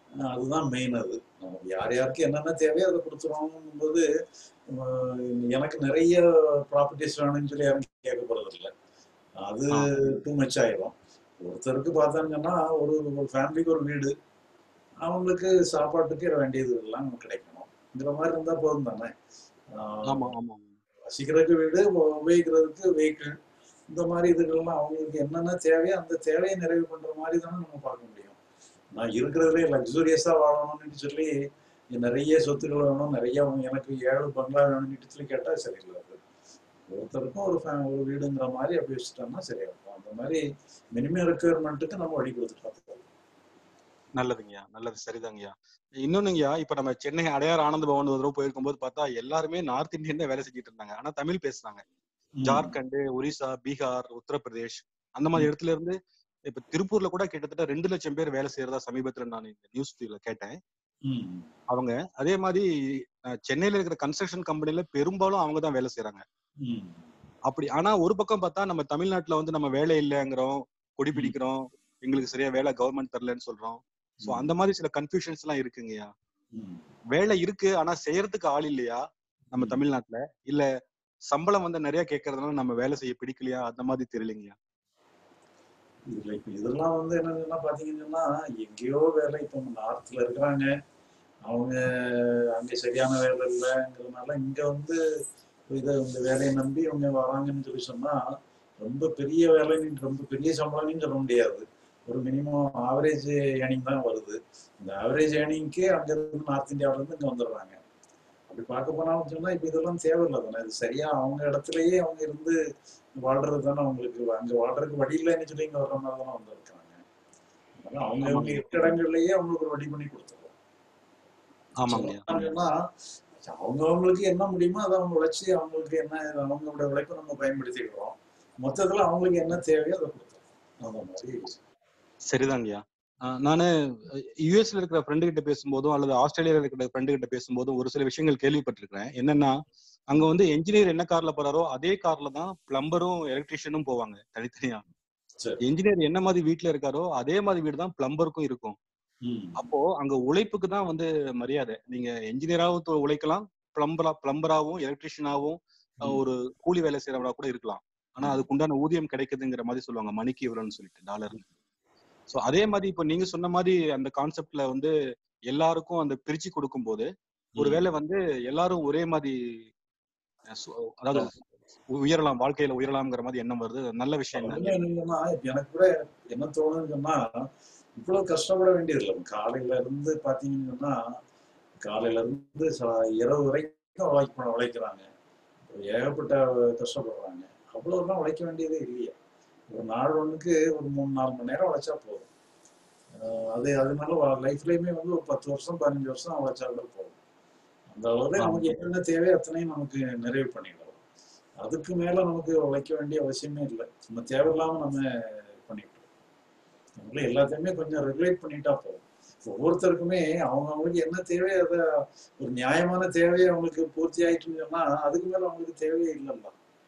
அஹ் அதுதான் மெயின் அது நமக்கு யார் யாருக்கு என்னென்ன தேவையோ அதை கொடுத்துருவோம் போது எனக்கு நிறைய ப்ராப்பர்ட்டிஸ் வேணும்னு சொல்லி யாரும் கேட்க போறது இல்லை அது ஆ. டூ மச் ஆயிரும் ஒருத்தருக்கு பார்த்தாங்கன்னா ஒரு ஒரு ஃபேமிலிக்கு ஒரு வீடு அவங்களுக்கு சாப்பாட்டுக்கு வேண்டியது எல்லாம் கிடைக்கணுங்கிற மாதிரி இருந்தா போதும் தானே ஆஹ் ஆமா ஆமா வசிக்கிறதுக்கு வீடு உ- உபயோகிக்கிறதுக்கு வெஹிக்கிள் இந்த மாதிரி இதுகள்லாம் அவங்களுக்கு என்னென்ன தேவையோ அந்த தேவையை நிறைவு பண்ற மாதிரி தானே நம்ம பார்க்க முடியும் நான் இருக்கிறதுலே லக்ஸூரியஸா வாழணும்னு சொல்லி நிறைய சொத்துக்கள் வேணும் நிறைய அவங்க எனக்கு ஏழு பங்களா வேணும்னு சொல்லி கேட்டா சரியில்லை அது ஒருத்தருக்கும் ஒரு ஃபே ஒரு வீடுங்கிற மாதிரி அப்படி வச்சுட்டோம்னா சரியா இருக்கும் அந்த மாதிரி மினிமம் ரெக்குயர்மெண்ட்டுக்கு நம்ம வழி கொடுத்துட்டா போதும். நல்லதுங்கய்யா நல்லது சரிதாங்கய்யா இன்னொன்னுங்கய்யா இப்ப நம்ம சென்னை அடையார் ஆனந்த பவன் ஒரு தடவை போயிருக்கும் போது பார்த்தா எல்லாருமே நார்த் இந்தியன் தான் வேலை செஞ்சுட்டு இருந்தாங்க ஆனா தமிழ் பேசுனாங்க ம். ஜார்க்கண்ட் ஒரிசா பீகார் உத்தரப்பிரதேஷ் அந்த மாதிரி இடத்துல இருந்து இப்ப திருப்பூர்ல கூட கிட்டத்தட்ட ரெண்டு லட்சம் பேர் வேலை செய்யறதா சமீபத்துல நான் இந்த நியூஸ் கேட்டேன் ம். அவங்க அதே மாதிரி அஹ், சென்னையில இருக்கிற கன்ஸ்ட்ரக்ஷன் கம்பெனில பெரும்பாலும் அவங்க தான் வேலை செய்யறாங்க ம். அப்படி ஆனா ஒரு பக்கம் பார்த்தா நம்ம தமிழ்நாட்டுல வந்து நம்ம வேலை இல்லைங்கிறோம் கொடி பிடிக்கிறோம் எங்களுக்கு சரியா வேலை கவர்மெண்ட் தரலன்னு சொல்றோம் சோ அந்த மாதிரி சில கன்ஃபியூஷன்ஸ் எல்லாம் இருக்குங்கய்யா ம். வேலை இருக்கு ஆனா செய்யறதுக்கு ஆள் இல்லையா நம்ம தமிழ்நாட்டுல இல்ல சம்பளம் வந்து நிறைய கேட்கறதுனால நம்ம வேலை செய்ய பிடிக்கலையா அந்த மாதிரி தெரியலைங்கய்யா இதுல இப்ப இதெல்லாம் வந்து என்னன்னா பாத்தீங்கன்னா எங்கேயோ வேலை இப்போ நார்த்ல இருக்கிறாங்க அவங்க அங்க சரியான வேலை இல்லைங்கிறதுனால இங்க வந்து இதை இந்த வேலையை நம்பி அவங்க வராங்கன்னு சொல்லி சொன்னா ரொம்ப பெரிய வேலைன்னு ரொம்ப பெரிய சம்பளம்னு சொல்ல முடியாது ஒரு மினிமம் ஆவரேஜ் ஏர்னிங் தான் வருது இந்த ஆவரேஜ் ஏர்னிங்க்கே அங்க இருந்து நார்த் இந்தியாவில இருந்து இங்க வந்துடுறாங்க அப்படி பார்க்க போனா சொன்னா இப்ப இதெல்லாம் தேவையில்லை தானே இது சரியா அவங்க இடத்துலயே அவங்க இருந்து வாழ்றது தானே அவங்களுக்கு அங்க வாழ்றதுக்கு வழி இல்லைன்னு சொல்லி இங்க வர்ற மாதிரி தானே வந்திருக்காங்க அதனால அவங்க அவங்க இருக்க இடங்கள்லயே அவங்களுக்கு ஒரு வழி பண்ணி கொடுத்துருவோம் ஆமாங்கய்யா சொன்னா அவங்க அவங்களுக்கு என்ன முடியுமோ அதை அவங்க உழைச்சி அவங்களுக்கு என்ன அவங்களோட உழைப்பை நம்ம பயன்படுத்திக்கிறோம் மொத்தத்துல அவங்களுக்கு என்ன தேவையோ அதை கொடுத்துருவோம் அந்த மாதிரி சரிதாங்கய்யா ஆஹ் நானு யுஎஸ்ல இருக்கிற ஃப்ரெண்டு கிட்ட பேசும்போதும் அல்லது ஆஸ்திரேலியால இருக்கிற ஃப்ரெண்டு கிட்ட பேசும்போதும் ஒரு சில விஷயங்கள் கேள்விப்பட்டிருக்கிறேன் என்னன்னா அங்க வந்து என்ஜினியர் என்ன கார்ல போறாரோ அதே கார்ல தான் பிளம்பரும் எலக்ட்ரிஷியனும் போவாங்க தனித்தனியா சரி என்ஜினியர் என்ன மாதிரி வீட்ல இருக்காரோ அதே மாதிரி வீடு தான் பிளம்பருக்கும் இருக்கும் ம். அப்போ அங்க உழைப்புக்கு தான் வந்து மரியாதை நீங்க என்ஜினியராகவும் தொ- உழைக்கலாம் பிளம்பரா பிளம்பராகவும் எலக்ட்ரிஷியனாகவும் ம். ஒரு கூலி வேலை செய்யறவரா கூட இருக்கலாம் ஆனா அதுக்கு உண்டான ஊதியம் கிடைக்குதுங்கிற மாதிரி சொல்லுவாங்க மணிக்கு இவ்வளவுன்னு சொல்லிட்டு டாலர்னு சோ அதே மாதிரி இப்போ நீங்க சொன்ன மாதிரி அந்த கான்செப்ட்ல வந்து எல்லாருக்கும் அந்த பிரிச்சு கொடுக்கும்போது ஒருவேளை வந்து எல்லாரும் ஒரே மாதிரி அஹ், சு- அதாவது உயரலாம் வாழ்க்கையில உயரலாம்ங்கிற மாதிரி எண்ணம் வருது அது நல்ல விஷயம் உண்மை தான் என்னன்னா இப்ப எனக்கு கூட என்ன தோணுதுன்னு சொன்னா இவ்வளவு கஷ்டப்பட வேண்டியதில்லை காலையில இருந்து பாத்தீங்கன்னு சொன்னா காலையில இருந்து ச- இரவு வரைக்கும் உழைக்க உழைக்கிறாங்க ஏகப்பட்ட கஷ்டப்படுறாங்க அவ்வளவுலாம் உழைக்க வேண்டியதே இல்லையா ஒரு நாள் ஒண்ணுக்கு ஒரு மூணு நாலு மணி நேரம் உழைச்சா போதும் அஹ் அது அதனால லைஃப்லயுமே வந்து ஒரு பத்து வருஷம் பதினஞ்சு வருஷம் உழைச்சா கூட போதும் அந்த அளவுல நமக்கு என்னென்ன தேவையோ அத்தனையும் நமக்கு நிறைவு பண்ணிடலாம் அதுக்கு மேல நமக்கு உழைக்க வேண்டிய அவசியமே இல்லை நம்ம தேவையில்லாம நம்ம பண்ணிட்டோம் அதனால எல்லாத்தையுமே கொஞ்சம் ரெகுலேட் பண்ணிட்டா போதும் ஒவ்வொருத்தருக்குமே அவங்க அவங்களுக்கு என்ன தேவையோ அதை ஒரு நியாயமான தேவையை அவங்களுக்கு பூர்த்தி ஆயிட்டுன்னு சொன்னா அதுக்கு மேல அவங்களுக்கு தேவையே இல்லைல்ல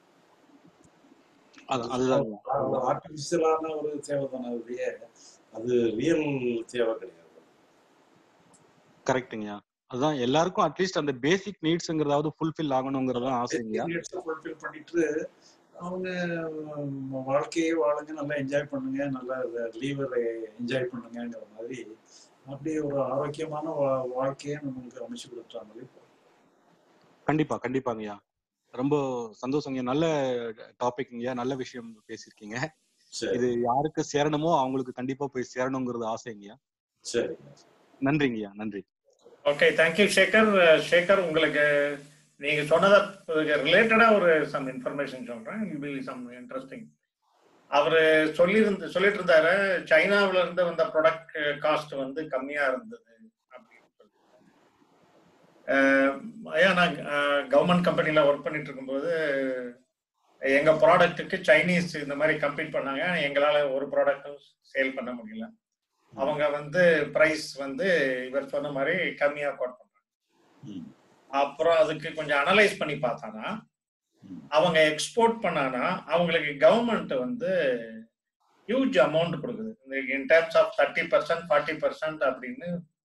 அது அதுதான் ஆர்டிபிஷியலான ஒரு தேவை தானே அதுலயே அது ரியல் தேவை கிடையாது கரெக்ட்டுங்கய்யா அதுதான் எல்லாருக்கும் அட்லீஸ்ட் அந்த பேசிக் நீட்ஸ்ங்கிறதாவது ஃபுல்ஃபில் ஆகணுங்கிறது தான் ஆசைங்கய்யா ஃபுல்ஃபில் பண்ணிட்டு அவங்க உம், வாழ்க்கையே வாழுங்க நல்லா என்ஜாய் பண்ணுங்க நல்லா லீவர் என்ஜாய் பண்ணுங்கங்கிற மாதிரி அப்படி ஒரு ஆரோக்கியமான வா- வாழ்க்கையை நம்மளுக்கு அமைச்சு கொடுத்தா மாதிரி போதும். கண்டிப்பா கண்டிப்பாங்கய்யா ரொம்ப சந்தோஷங்கய்யா நல்ல டாபிக்ங்கய்யா நல்ல விஷயம் பேசியிருக்கீங்க சரி இது யாருக்கு சேரணுமோ அவங்களுக்கு கண்டிப்பா போய் சேரணுங்கிறது ஆசைங்கய்யா சரி நன்றிங்கய்யா நன்றி ஓகே தேங்க்யூ சேகர் சேகர் உங்களுக்கு நீங்க சொன்னதை ரிலேட்டடா ஒரு சம் இன்ஃபர்மேஷன் சொல்றேன் வில் சம் இன்ட்ரெஸ்டிங் அவரு சொல்லியிருந்து சொல்லிட்டு இருந்தாரு சைனாவுல இருந்து வந்த ப்ராடக்ட் காஸ்ட் வந்து கம்மியா இருந்தது அப்படின்னு சொல்லி அஹ் ஐயா நான் கவர்மெண்ட் கம்பெனில ஒர்க் பண்ணிட்டு இருக்கும்போது எங்க ப்ராடக்ட்டுக்கு சைனீஸ் இந்த மாதிரி கம்பீட் பண்ணாங்க எங்களால ஒரு ப்ராடக்ட்டும் சேல் பண்ண முடியல அவங்க வந்து பிரைஸ் வந்து இவர் சொன்ன மாதிரி கம்மியா கோட் பண்றாங்க ம். அப்புறம் அதுக்கு கொஞ்சம் அனலைஸ் பண்ணி பார்த்தானா ம். அவங்க எக்ஸ்போர்ட் பண்ணானா அவங்களுக்கு கவர்மெண்ட் வந்து ஹியூஜ் அமௌண்ட் கொடுக்குது in terms of thirty percent forty percent அப்படின்னு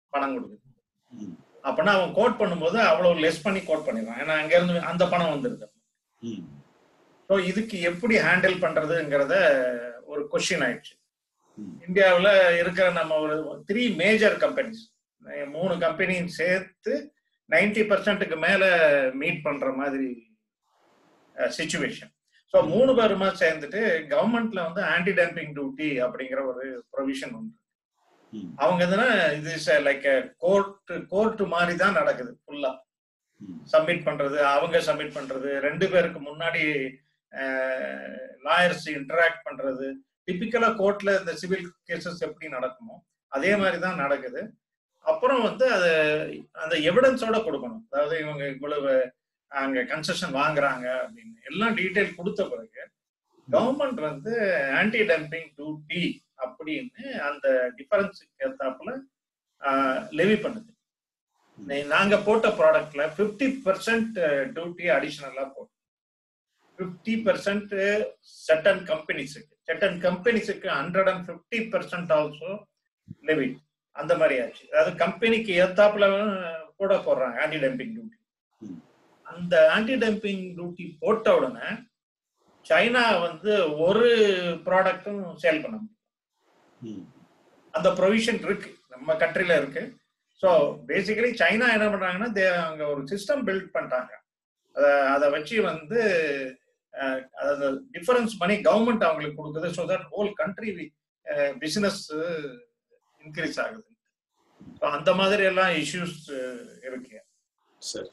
பணம் கொடுக்குது அப்பனா அவன் கோட் பண்ணும்போது அவ்வளவு லெஸ் பண்ணி கோட் பண்ணிடுறான் ஏன்னா அங்க இருந்து அந்த பணம் வந்துருது ஸோ இதுக்கு எப்படி ஹேண்டில் பண்றதுங்கிறத ஒரு கொஸ்டின் ஆயிடுச்சு இந்தியாவில் இருக்கிற நம்ம ஒரு த்ரீ மேஜர் கம்பெனிஸ் மூணு கம்பெனியும் சேர்த்து நைன்டி பர்சன்ட்டுக்கு மேல மீட் பண்ற மாதிரி சுச்சுவேஷன் ஸோ மூணு பேருமா சேர்ந்துட்டு கவர்மெண்ட்ல வந்து ஆன்டி டம்பிங் டியூட்டி அப்படிங்கிற ஒரு ப்ரொவிஷன் உண்டு அவங்க எதுனா இது லைக் கோர்ட் கோர்ட் மாதிரி தான் நடக்குது ஃபுல்லா சப்மிட் பண்றது அவங்க சப்மிட் பண்றது ரெண்டு பேருக்கு முன்னாடி லாயர்ஸ் இன்டராக்ட் பண்றது டிபிக்கலா கோர்ட்ல இந்த சிவில் கேசஸ் எப்படி நடக்குமோ அதே மாதிரி தான் நடக்குது அப்புறம் வந்து அது அந்த எவிடன்ஸோட கொடுக்கணும் அதாவது இவங்க இவ்வளவு அங்க கன்செஷன் வாங்குறாங்க அப்படின்னு எல்லாம் டீட்டெயில் கொடுத்த பிறகு கவர்மெண்ட் வந்து ஆன்டி டம்பிங் டியூட்டி அப்படின்னு அந்த டிஃபரன்ஸுக்கு ஏத்தாப்புல லெவி பண்ணுது நாங்க போட்ட ப்ராடக்ட்ல பிப்டி பர்சன்ட் டியூட்டி அடிஷனலா போட்டோம் பிப்டி பர்சன்ட் செட்டன் கம்பெனிஸுக்கு செட்டன் கம்பெனிஸுக்கு hundred and fifty percent also levy அந்த மாதிரி ஆச்சு அதாவது கம்பெனிக்கு ஏத்தாப்புல கூட போடுறாங்க ஆன்டி டம்பிங் டியூட்டி அந்த ஆன்டி டம்பிங் டியூட்டி போட்ட உடனே சைனா வந்து ஒரு ப்ராடக்டும் சேல் பண்ண முடியும் அந்த ப்ரொவிஷன் இருக்கு நம்ம கண்ட்ரில இருக்கு ஸோ பேசிக்கலி சைனா என்ன பண்றாங்கன்னா அங்க ஒரு சிஸ்டம் பில்ட் பண்ணிட்டாங்க அதை அதை வச்சு வந்து அந்த டிஃபரன்ஸ் மணி கவர்மெண்ட் அவங்களுக்கு கொடுக்குது so that whole country business increase ஆகுது ஸோ அந்த மாதிரி எல்லாம் இஷ்யூஸ் இருக்கு சரி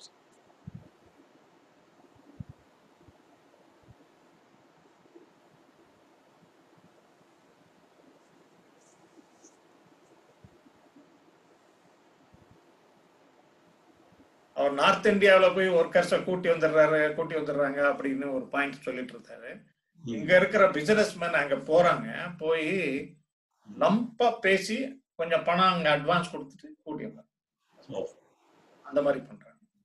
அவர் நார்த் இந்தியாவில் போய் ஒர்க்கர்ஸை கூட்டி வந்துடுறாரு கூட்டி வந்துடுறாங்க அப்படின்னு ஒரு பாயிண்ட் சொல்லிட்டு இருந்தாரு இங்க இருக்கிற பிசினஸ் மேன் அங்க போறாங்க போய் லம்பா பேசி கொஞ்சம் பணம் அங்க அட்வான்ஸ் கொடுத்துட்டு கூட்டி வந்தாங்க அந்த மாதிரி பண்றாங்க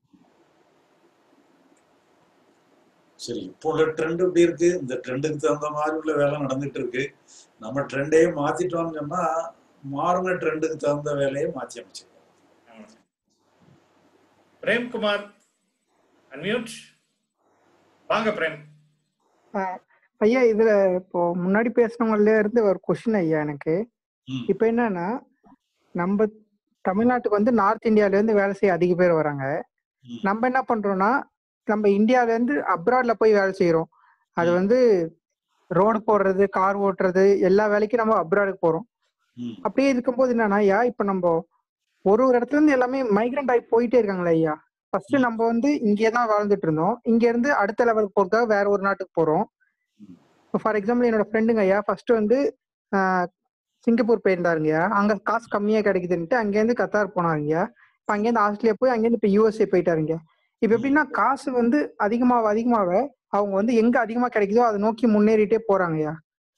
சரி இப்போ உள்ள ட்ரெண்ட் எப்படி இருக்கு இந்த ட்ரெண்டுக்கு தகுந்த மாதிரி உள்ள வேலை நடந்துட்டு இருக்கு நம்ம ட்ரெண்டையே மாத்திட்டோம்னு சொன்னா மாறின ட்ரெண்டுக்கு தகுந்த வேலையை மாத்தி அமைச்சிருக்கோம் பிரேம்குமார் அன்மியூட் வாங்க பிரேம் ஐயா இதுல இப்போ முன்னாடி பேசினவங்கல இருந்து ஒரு கொஸ்டின் ஐயா எனக்கு இப்போ என்னன்னா நம்ம தமிழ்நாட்டுக்கு வந்து நார்த் இந்தியால இருந்து வேலை செய்ய அதிக பேர் வராங்க நம்ம என்ன பண்றோம்னா நம்ம இந்தியால இருந்து அப்ராட்ல போய் வேலை செய்யறோம் அது வந்து ரோடு போடுறது கார் ஓட்டுறது எல்லா வேலைக்கும் நம்ம அப்ராடுக்கு போறோம் அப்படியே இருக்கும்போது என்னன்னா ஐயா இப்ப நம்ம ஒரு ஒரு இடத்துல இருந்து எல்லாமே மைக்ரண்ட் ஆகி போயிட்டே இருக்காங்களே ஐயா ஃபர்ஸ்ட் நம்ம வந்து இங்கே தான் வாழ்ந்துட்டு இருந்தோம் இங்க இருந்து அடுத்த லெவலுக்கு போறதுக்காக வேற ஒரு நாட்டுக்கு போறோம் ஃபார் எக்ஸாம்பிள் என்னோட ஃப்ரெண்டுங்க ஐயா ஃபர்ஸ்ட் வந்து சிங்கப்பூர் போயிருந்தாருங்கய்யா அங்க காசு கம்மியா கிடைக்குதுன்ட்டு அங்கேருந்து கத்தார் போனாருங்க இப்போ அங்கேருந்து ஆஸ்திரேலியா போய் அங்கேருந்து இப்போ யூஎஸ்ஏ போயிட்டாருங்க இப்போ எப்படின்னா காசு வந்து அதிகமாக அதிகமாக அவங்க வந்து எங்க அதிகமா கிடைக்குதோ அதை நோக்கி முன்னேறிட்டே போறாங்கய்யா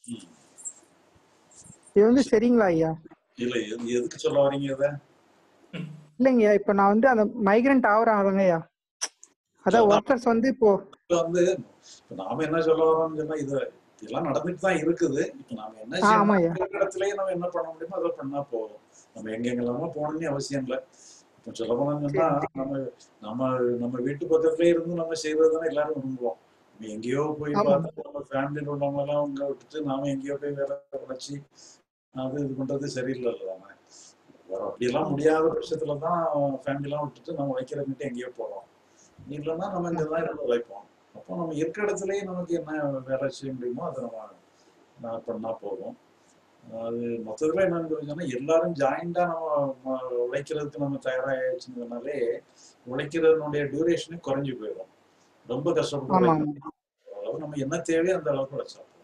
இது வந்து சரிங்களா ஐயா இல்ல எதுக்கு சொல்ல வரீங்க இதை இல்லைங்கய்யா இப்ப நான் வந்து அந்த மைக்ரண்ட் ஆகுறாங்கய்யா அதான் ஒர்க்கர்ஸ் வந்து இப்போ வந்து நாம என்ன சொல்ல வரோம்னு சொன்னா இது இதெல்லாம் நடந்துட்டு தான் இருக்குது இப்ப நாம என்ன ஆமாய்யா. செய்யணும் இடத்துலயே நம்ம என்ன பண்ண முடியுமோ அதை பண்ணா போதும் நம்ம எங்க எங்கெல்லாமோ போகணும்னு அவசியம் இல்லை இப்போ சொல்ல போனோம்னா நம்ம நம்ம நம்ம வீட்டு பக்கத்துலயே இருந்து நம்ம செய்யறது தானே எல்லாரும் விரும்புவோம் நம்ம எங்கேயோ போய் ஆமா. பார்த்து நம்ம ஃபேமிலியில் உள்ளவங்க எல்லாம் அவங்க விட்டுட்டு நாம எங்கேயோ போய் வேலை உழைச்சி அது இது பண்றது சரியில்லை தானே வேற அப்படியெல்லாம் முடியாத பட்சத்துல தான் ஃபேமிலிலாம் விட்டுட்டு நம்ம உழைக்கிறவங்கிட்ட எங்கேயோ போறோம் இல்லைன்னா நம்ம இங்க தான் இருந்து உழைப்போம் அப்போ நம்ம இருக்கிற இடத்துலயே நமக்கு என்ன வேலை செய்ய முடியுமோ அதை நம்ம நான் பண்ணா போதும் அது மொத்தத்துல என்னன்னு சொன்னா எல்லாரும் ஜாயிண்டா நம்ம ம- உழைக்கிறதுக்கு நம்ம தயாராகிடுச்சுனாலே உழைக்கிறதுனுடைய டியூரேஷனே குறைஞ்சு போயிடும் ரொம்ப கஷ்டப்பட்டு ஆமா உழைக்கணும். அதாவது நம்ம என்ன தேவையோ அந்த அளவுக்கு உழைச்சா போதும்.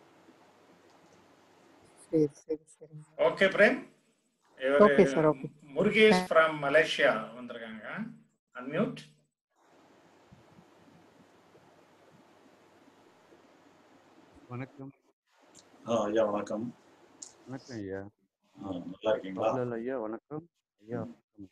சரி சரி சரி okay Prem Okay, sir, okay. Murugesh from Malaysia வந்திருக்காங்க அன்மியூட் வணக்கம் ஆ ஐயா வணக்கம் வணக்கம் ஐயா ஆ, நல்லா இருக்கீங்களா இல்ல ஐயா வணக்கம் ஐயா வணக்கம்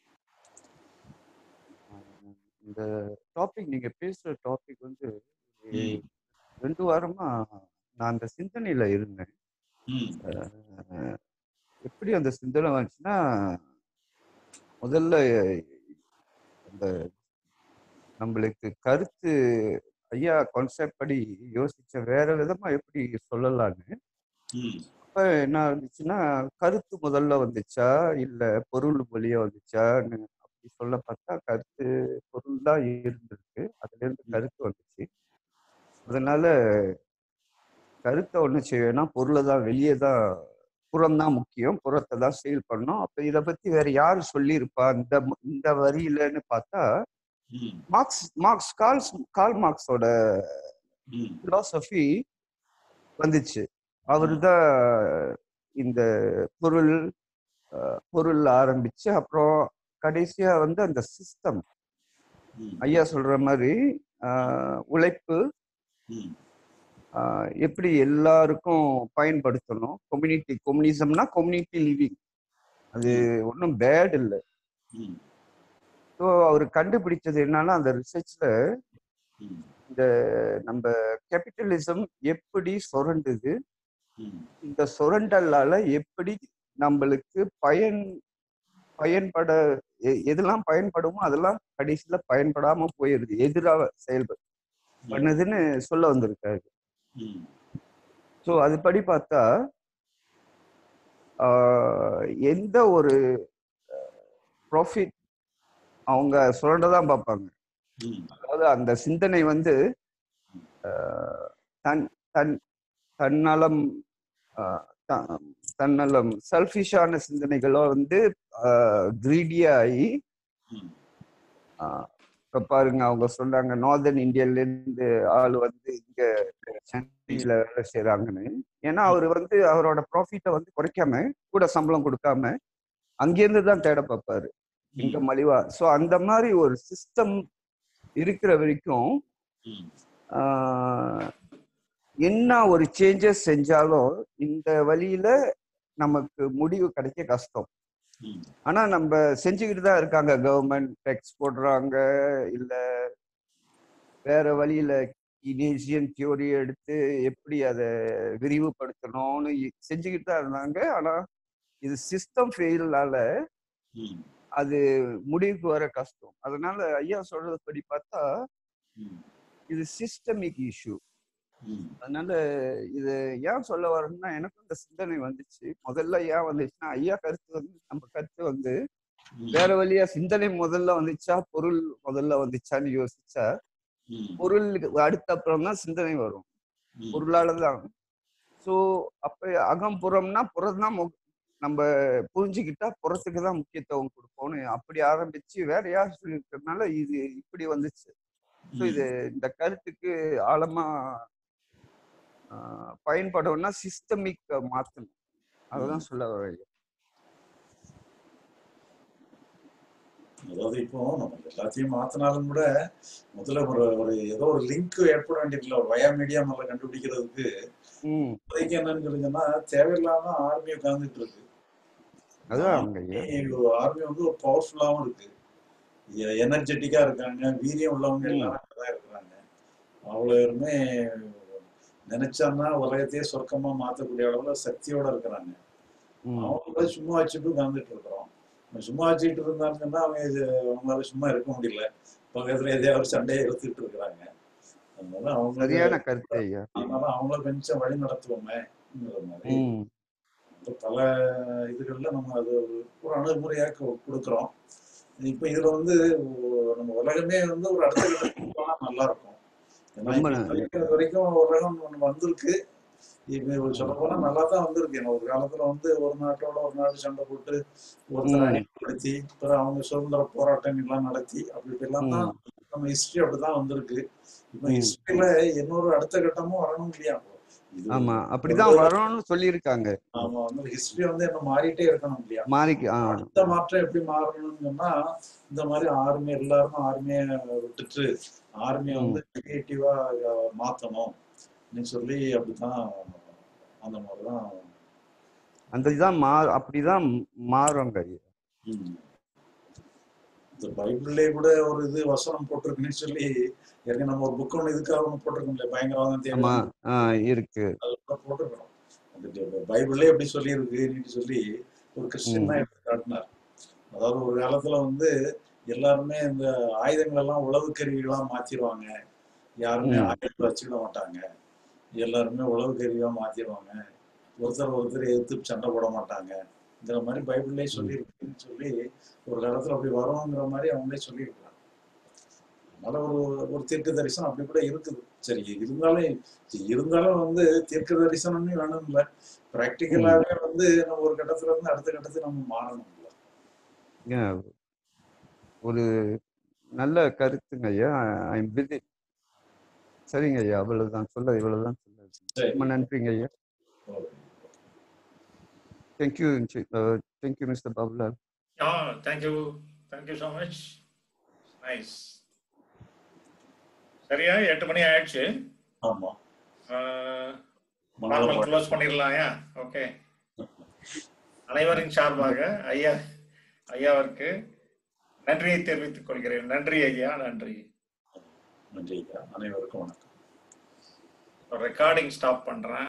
ஆஹ் இந்த டாபிக் நீங்க பேசுற டாபிக் வந்து ஒரு ம். ரெண்டு வாரமா நான் அந்த சிந்தனையில இருந்தேன் ம் ஆஹ் எப்படி அந்த சிந்தனை வந்துச்சுன்னா முதல்ல அந்த நம்மளுக்கு கருத்து ஐயா கான்செப்ட் படி யோசிச்ச வேற விதமா எப்படி சொல்லலான்னு ம் அப்ப என்ன இருந்துச்சுன்னா கருத்து முதல்ல வந்துச்சா இல்ல பொருள் வழியா வந்துச்சான்னு அப்படி சொல்ல பார்த்தா கருத்து பொருள் தான் இருந்திருக்கு அதுல இருந்து கருத்து வந்துச்சு அதனால கருத்தை ஒண்ணும் செய்வேன்னா பொருளை தான் வெளியே தான் புறம் தான் முக்கியம் புறத்தை தான் சேல் பண்ணோம் அப்ப இதை பத்தி வேற யாரு சொல்லியிருப்பா இந்த ம- இந்த வரியிலன்னு பார்த்தா ம் மார்க்ஸ் மார்க்ஸ் கால்ஸ் கால் மார்க்ஸோட ம் பிலாசபி வந்துச்சு அவர் தான் இந்த பொருள் அஹ், பொருள் ஆரம்பிச்சு அப்புறம் கடைசியா வந்து அந்த சிஸ்டம் ம் ஐயா சொல்ற மாதிரி ஆஹ், உழைப்பு ம் ஆஹ், எப்படி எல்லாருக்கும் பயன்படுத்தணும் கம்யூனிட்டி கம்யூனிசம்னா கம்யூனிட்டி லிவிங் அது ஒன்றும் பேட் இல்லை ம் ஸோ அவர் கண்டுபிடிச்சது என்னன்னா அந்த ரிசர்ச்ல ம் இந்த நம்ம கேபிட்டலிசம் எப்படி சுரண்டுது ம் இந்த சுரண்டலால எப்படி நம்மளுக்கு பயன் பயன்பட எ- எதெல்லாம் பயன்படுமோ அதெல்லாம் கடைசியில பயன்படாம போயிருது எதிராக செயல்படு பண்ணுதுன்னு சொல்ல வந்திருக்காரு ம் ஸோ அதுபடி பார்த்தா ஆஹ், எந்த ஒரு ப்ராஃபிட் அவங்க சுரண்டதான் பார்ப்பாங்க ம் அதாவது அந்த சிந்தனை வந்து ஆஹ், தன் தன் தன்னலம் ஆஹ், த- தன்னலம் செல்ஃபிஷான சிந்தனைகளோ வந்து கிரீடியா ஆகி ம் ஆஹ், இப்ப பாருங்க அவங்க சொன்னாங்க நார்தர்ன் இந்தியால இருந்து ஆள் வந்து இங்க சென்னையில வேலை செய்யறாங்கன்னு ஏன்னா அவர் வந்து அவரோட ப்ராஃபிட்டை வந்து குறைக்காம கூட சம்பளம் கொடுக்காம அங்கிருந்து தான் தேட பார்ப்பாரு இங்க மலிவா ஸோ அந்த மாதிரி ஒரு சிஸ்டம் இருக்கிற வரைக்கும் ம் ஆஹ், என்ன ஒரு சேஞ்சஸ் செஞ்சாலும் இந்த வழியில நமக்கு முடிவு கிடைக்க கஷ்டம் ம் ஆனா நம்ம செஞ்சுக்கிட்டு தான் இருக்காங்க கவர்மெண்ட் டேக்ஸ் போடுறாங்க இல்ல வேற வழியில கினேசியன் தியோரி எடுத்து எப்படி அதை விரிவுபடுத்தணும்னு இ- செஞ்சுக்கிட்டு தான் இருந்தாங்க ஆனா இது சிஸ்டம் ஃபெயிலால ம் அது முடிவுக்கு வர கஷ்டம் அதனால ஐயா சொல்றது படி பார்த்தா ம் இது சிஸ்டமிக் இஷ்யூ ம் அதனால இது ஏன் சொல்ல வரேன்னா எனக்கும் இந்த சிந்தனை வந்துச்சு முதல்ல ஏன் வந்துச்சுன்னா ஐயா கருத்து வந்து நம்ம கருத்து வந்து ம் வேற வழியா சிந்தனை முதல்ல வந்துச்சா பொருள் முதல்ல வந்துச்சான்னு யோசிச்சா ம் பொருளுக்கு அடுத்த அப்புறம் தான் சிந்தனை வரும் ம் பொருளால தான் ஸோ அப்ப அகம் புறம்னா புறம் தான் மு- நம்ம புரிஞ்சுக்கிட்டா புறத்துக்கு தான் முக்கியத்துவம் கொடுப்போம்னு அப்படி ஆரம்பிச்சு வேற யார் சொல்லியிருக்கிறதுனால இது இப்படி வந்துச்சு ஸோ இது இந்த கருத்துக்கு ஆழமா ஆஹ், பயன்படும்னா சிஸ்டமிக் மாத்தணும் அததான் சொல்ல வரேன் அதாவது இப்போ நம்ம எல்லாத்தையும் மாத்தினாலும் கூட முதல்ல ஒரு ஒரு ஏதோ ஒரு லிங்க் ஏற்பட வேண்டியதில்ல ஒரு வயா மீடியா முதல்ல கண்டுபிடிக்கிறதுக்கு ம் இப்போதைக்கு என்னன்னு சொல்லுங்கன்னா தேவையில்லாம ஆர்மி உட்கார்ந்துட்டு இருக்கு அதான் அவங்க ஐயா ஆர்மி வந்து ஒரு பவர்ஃபுல்லாவும் இருக்கு எனர்ஜெட்டிக்கா இருக்காங்க வீரியம் உள்ளவங்க ம் எல்லாரும் அங்கதான் இருக்கிறாங்க அவ்வளவு பேருமே நினைச்சான்னா உலகத்தையே சொர்க்கமா மாத்தக்கூடிய அளவுல சக்தியோட இருக்கிறாங்க ம் அவங்கள சும்மா வச்சுட்டு உட்கார்ந்துட்டு இருக்கிறோம் சும்மா வச்சுட்டு இருந்தாங்கன்னா அவங்க இது அவங்களால சும்மா இருக்க முடியல பக்கத்துல எதையாவது சண்டையை எடுத்துட்டு இருக்கிறாங்க அதனால அவங்களுக்கு சரியான கருத்து ஐயா அதனால அவங்கள கொஞ்சம் வழி நடத்துவோமேங்கிற மாதிரி ம் இந்த பல இதுகள்ல நம்ம அது ஒரு ஒரு அணுகுமுறையா கொ- கொடுக்கிறோம் இப்ப இதுல வந்து ஒ- நம்ம உலகமே வந்து ஒரு அடுத்த கட்டத்துக்கு போனா நல்லா இருக்கும் ஏன்னா ரொம்ப இப்ப ந- வரைக்கும் இது வரைக்கும் உலகம் ஒண்ணு வந்திருக்கு இப்ப சொல்ல போனா நல்லா தான் வந்திருக்கு ஏன்னா ஒரு காலத்துல வந்து ஒரு நாட்டோட ஒரு நாடு சண்டை போட்டு ஒருத்தரை ம் அடிமைப்படுத்தி அப்புறம் அவங்க சுதந்திர போராட்டம் எல்லாம் நடத்தி அப்படி இப்படி எல்லாம் தான் ம் நம்ம ஹிஸ்டரி அப்படிதான் வந்திருக்கு இப்ப ம் ஹிஸ்டரியில இன்னொரு அடுத்த கட்டமும் வரணும் இல்லையா இது ஆமா ஒரு அப்படிதான் வரணும்னு சொல்லியிருக்காங்க நாம வந்து ஹிஸ்டரி வந்து என்ன மாறிட்டே இருக்கணும் இல்லையா மாறிக்கு ஆ அடுத்த மாற்றம் எப்படி மாறணும்னு சொன்னா இந்த மாதிரி ஆர்மி எல்லாரும் ஆர்மியை விட்டுட்டு ஆர்மியை ம் வந்து கிரியேட்டிவா மாத்தணும் அப்படின்னு சொல்லி அப்படித்தான் அந்த மாதிரிதான் அந்த இதுதான் மா அப்படிதான் மாறுங்க ஐயா ம். இந்த பைபிள்லயே கூட ஒரு இது வசனம் போட்டிருக்குன்னு சொல்லி ஏற்கனவே நம்ம ஒரு புக் ஒன்று இதுக்காக ஒன்று போட்டிருக்கோம் இல்லையா பயங்கரவாதம் ஆமா தேவையான ஆ இருக்கு அது கூட போட்டிருக்கிறோம் அந்த பைபிள்லயே எப்படி சொல்லியிருக்கு நீட்டு சொல்லி ஒரு கிறிஸ்டியன் ம் தான் எடுத்து காட்டினார் அதாவது ஒரு காலத்துல வந்து எல்லாருமே இந்த ஆயுதங்கள் எல்லாம் உளவு கருவிகளா மாத்திடுவாங்க யாருமே ம். ஆயுதத்தை வச்சுக்கிட மாட்டாங்க எல்லாருமே உளவு கருவியா மாத்திடுவாங்க ஒருத்தர் ஒருத்தர் எதிர்த்து சண்டை போட மாட்டாங்கங்கிற மாதிரி பைபிள்லேயே சொல்லியிருக்குன்னு சொல்லி ஒரு காலத்துல அப்படி வரும்ங்கிற மாதிரி அவங்களே சொல்லியிருக்காங்க அதனால ஒரு ஒரு தீர்க்க தரிசனம் அப்படி கூட இருக்குது சரி இருந்தாலும் இருந்தாலும் வந்து தீர்க்க தரிசனம்னு வேணும் இல்லை ப்ராக்டிக்கலாவே வந்து நம்ம ஒரு கட்டத்துல இருந்து அடுத்த கட்டத்துக்கு நம்ம மாறணும் இல்ல ஏன் ஒரு நல்ல கருத்துங்க ஐயா ஐம் பிஸி சரிங்க ஐயா அவ்வளவுதான் சொல்ல இவ்வளவுதான் சொல்ல சரி ரொம்ப நன்றிங்க ஐயா தேங்க்யூ தேங்க்யூ மிஸ்டர் பாபுலால் ஆ thank you thank you so much nice சரியா எட்டு மணி ஆயிடுச்சு ஆமா நார்மல் க்ளோஸ் பண்ணிடலாம்யா ஓகே அனைவரின் சார்பாக ஐயா ஐயாவிற்கு நன்றியை தெரிவித்துக் கொள்கிறேன் நன்றி ஐயா நன்றி நன்றி ஐயா அனைவருக்கும் வணக்கம் ரெக்கார்டிங் ஸ்டாப் பண்றேன்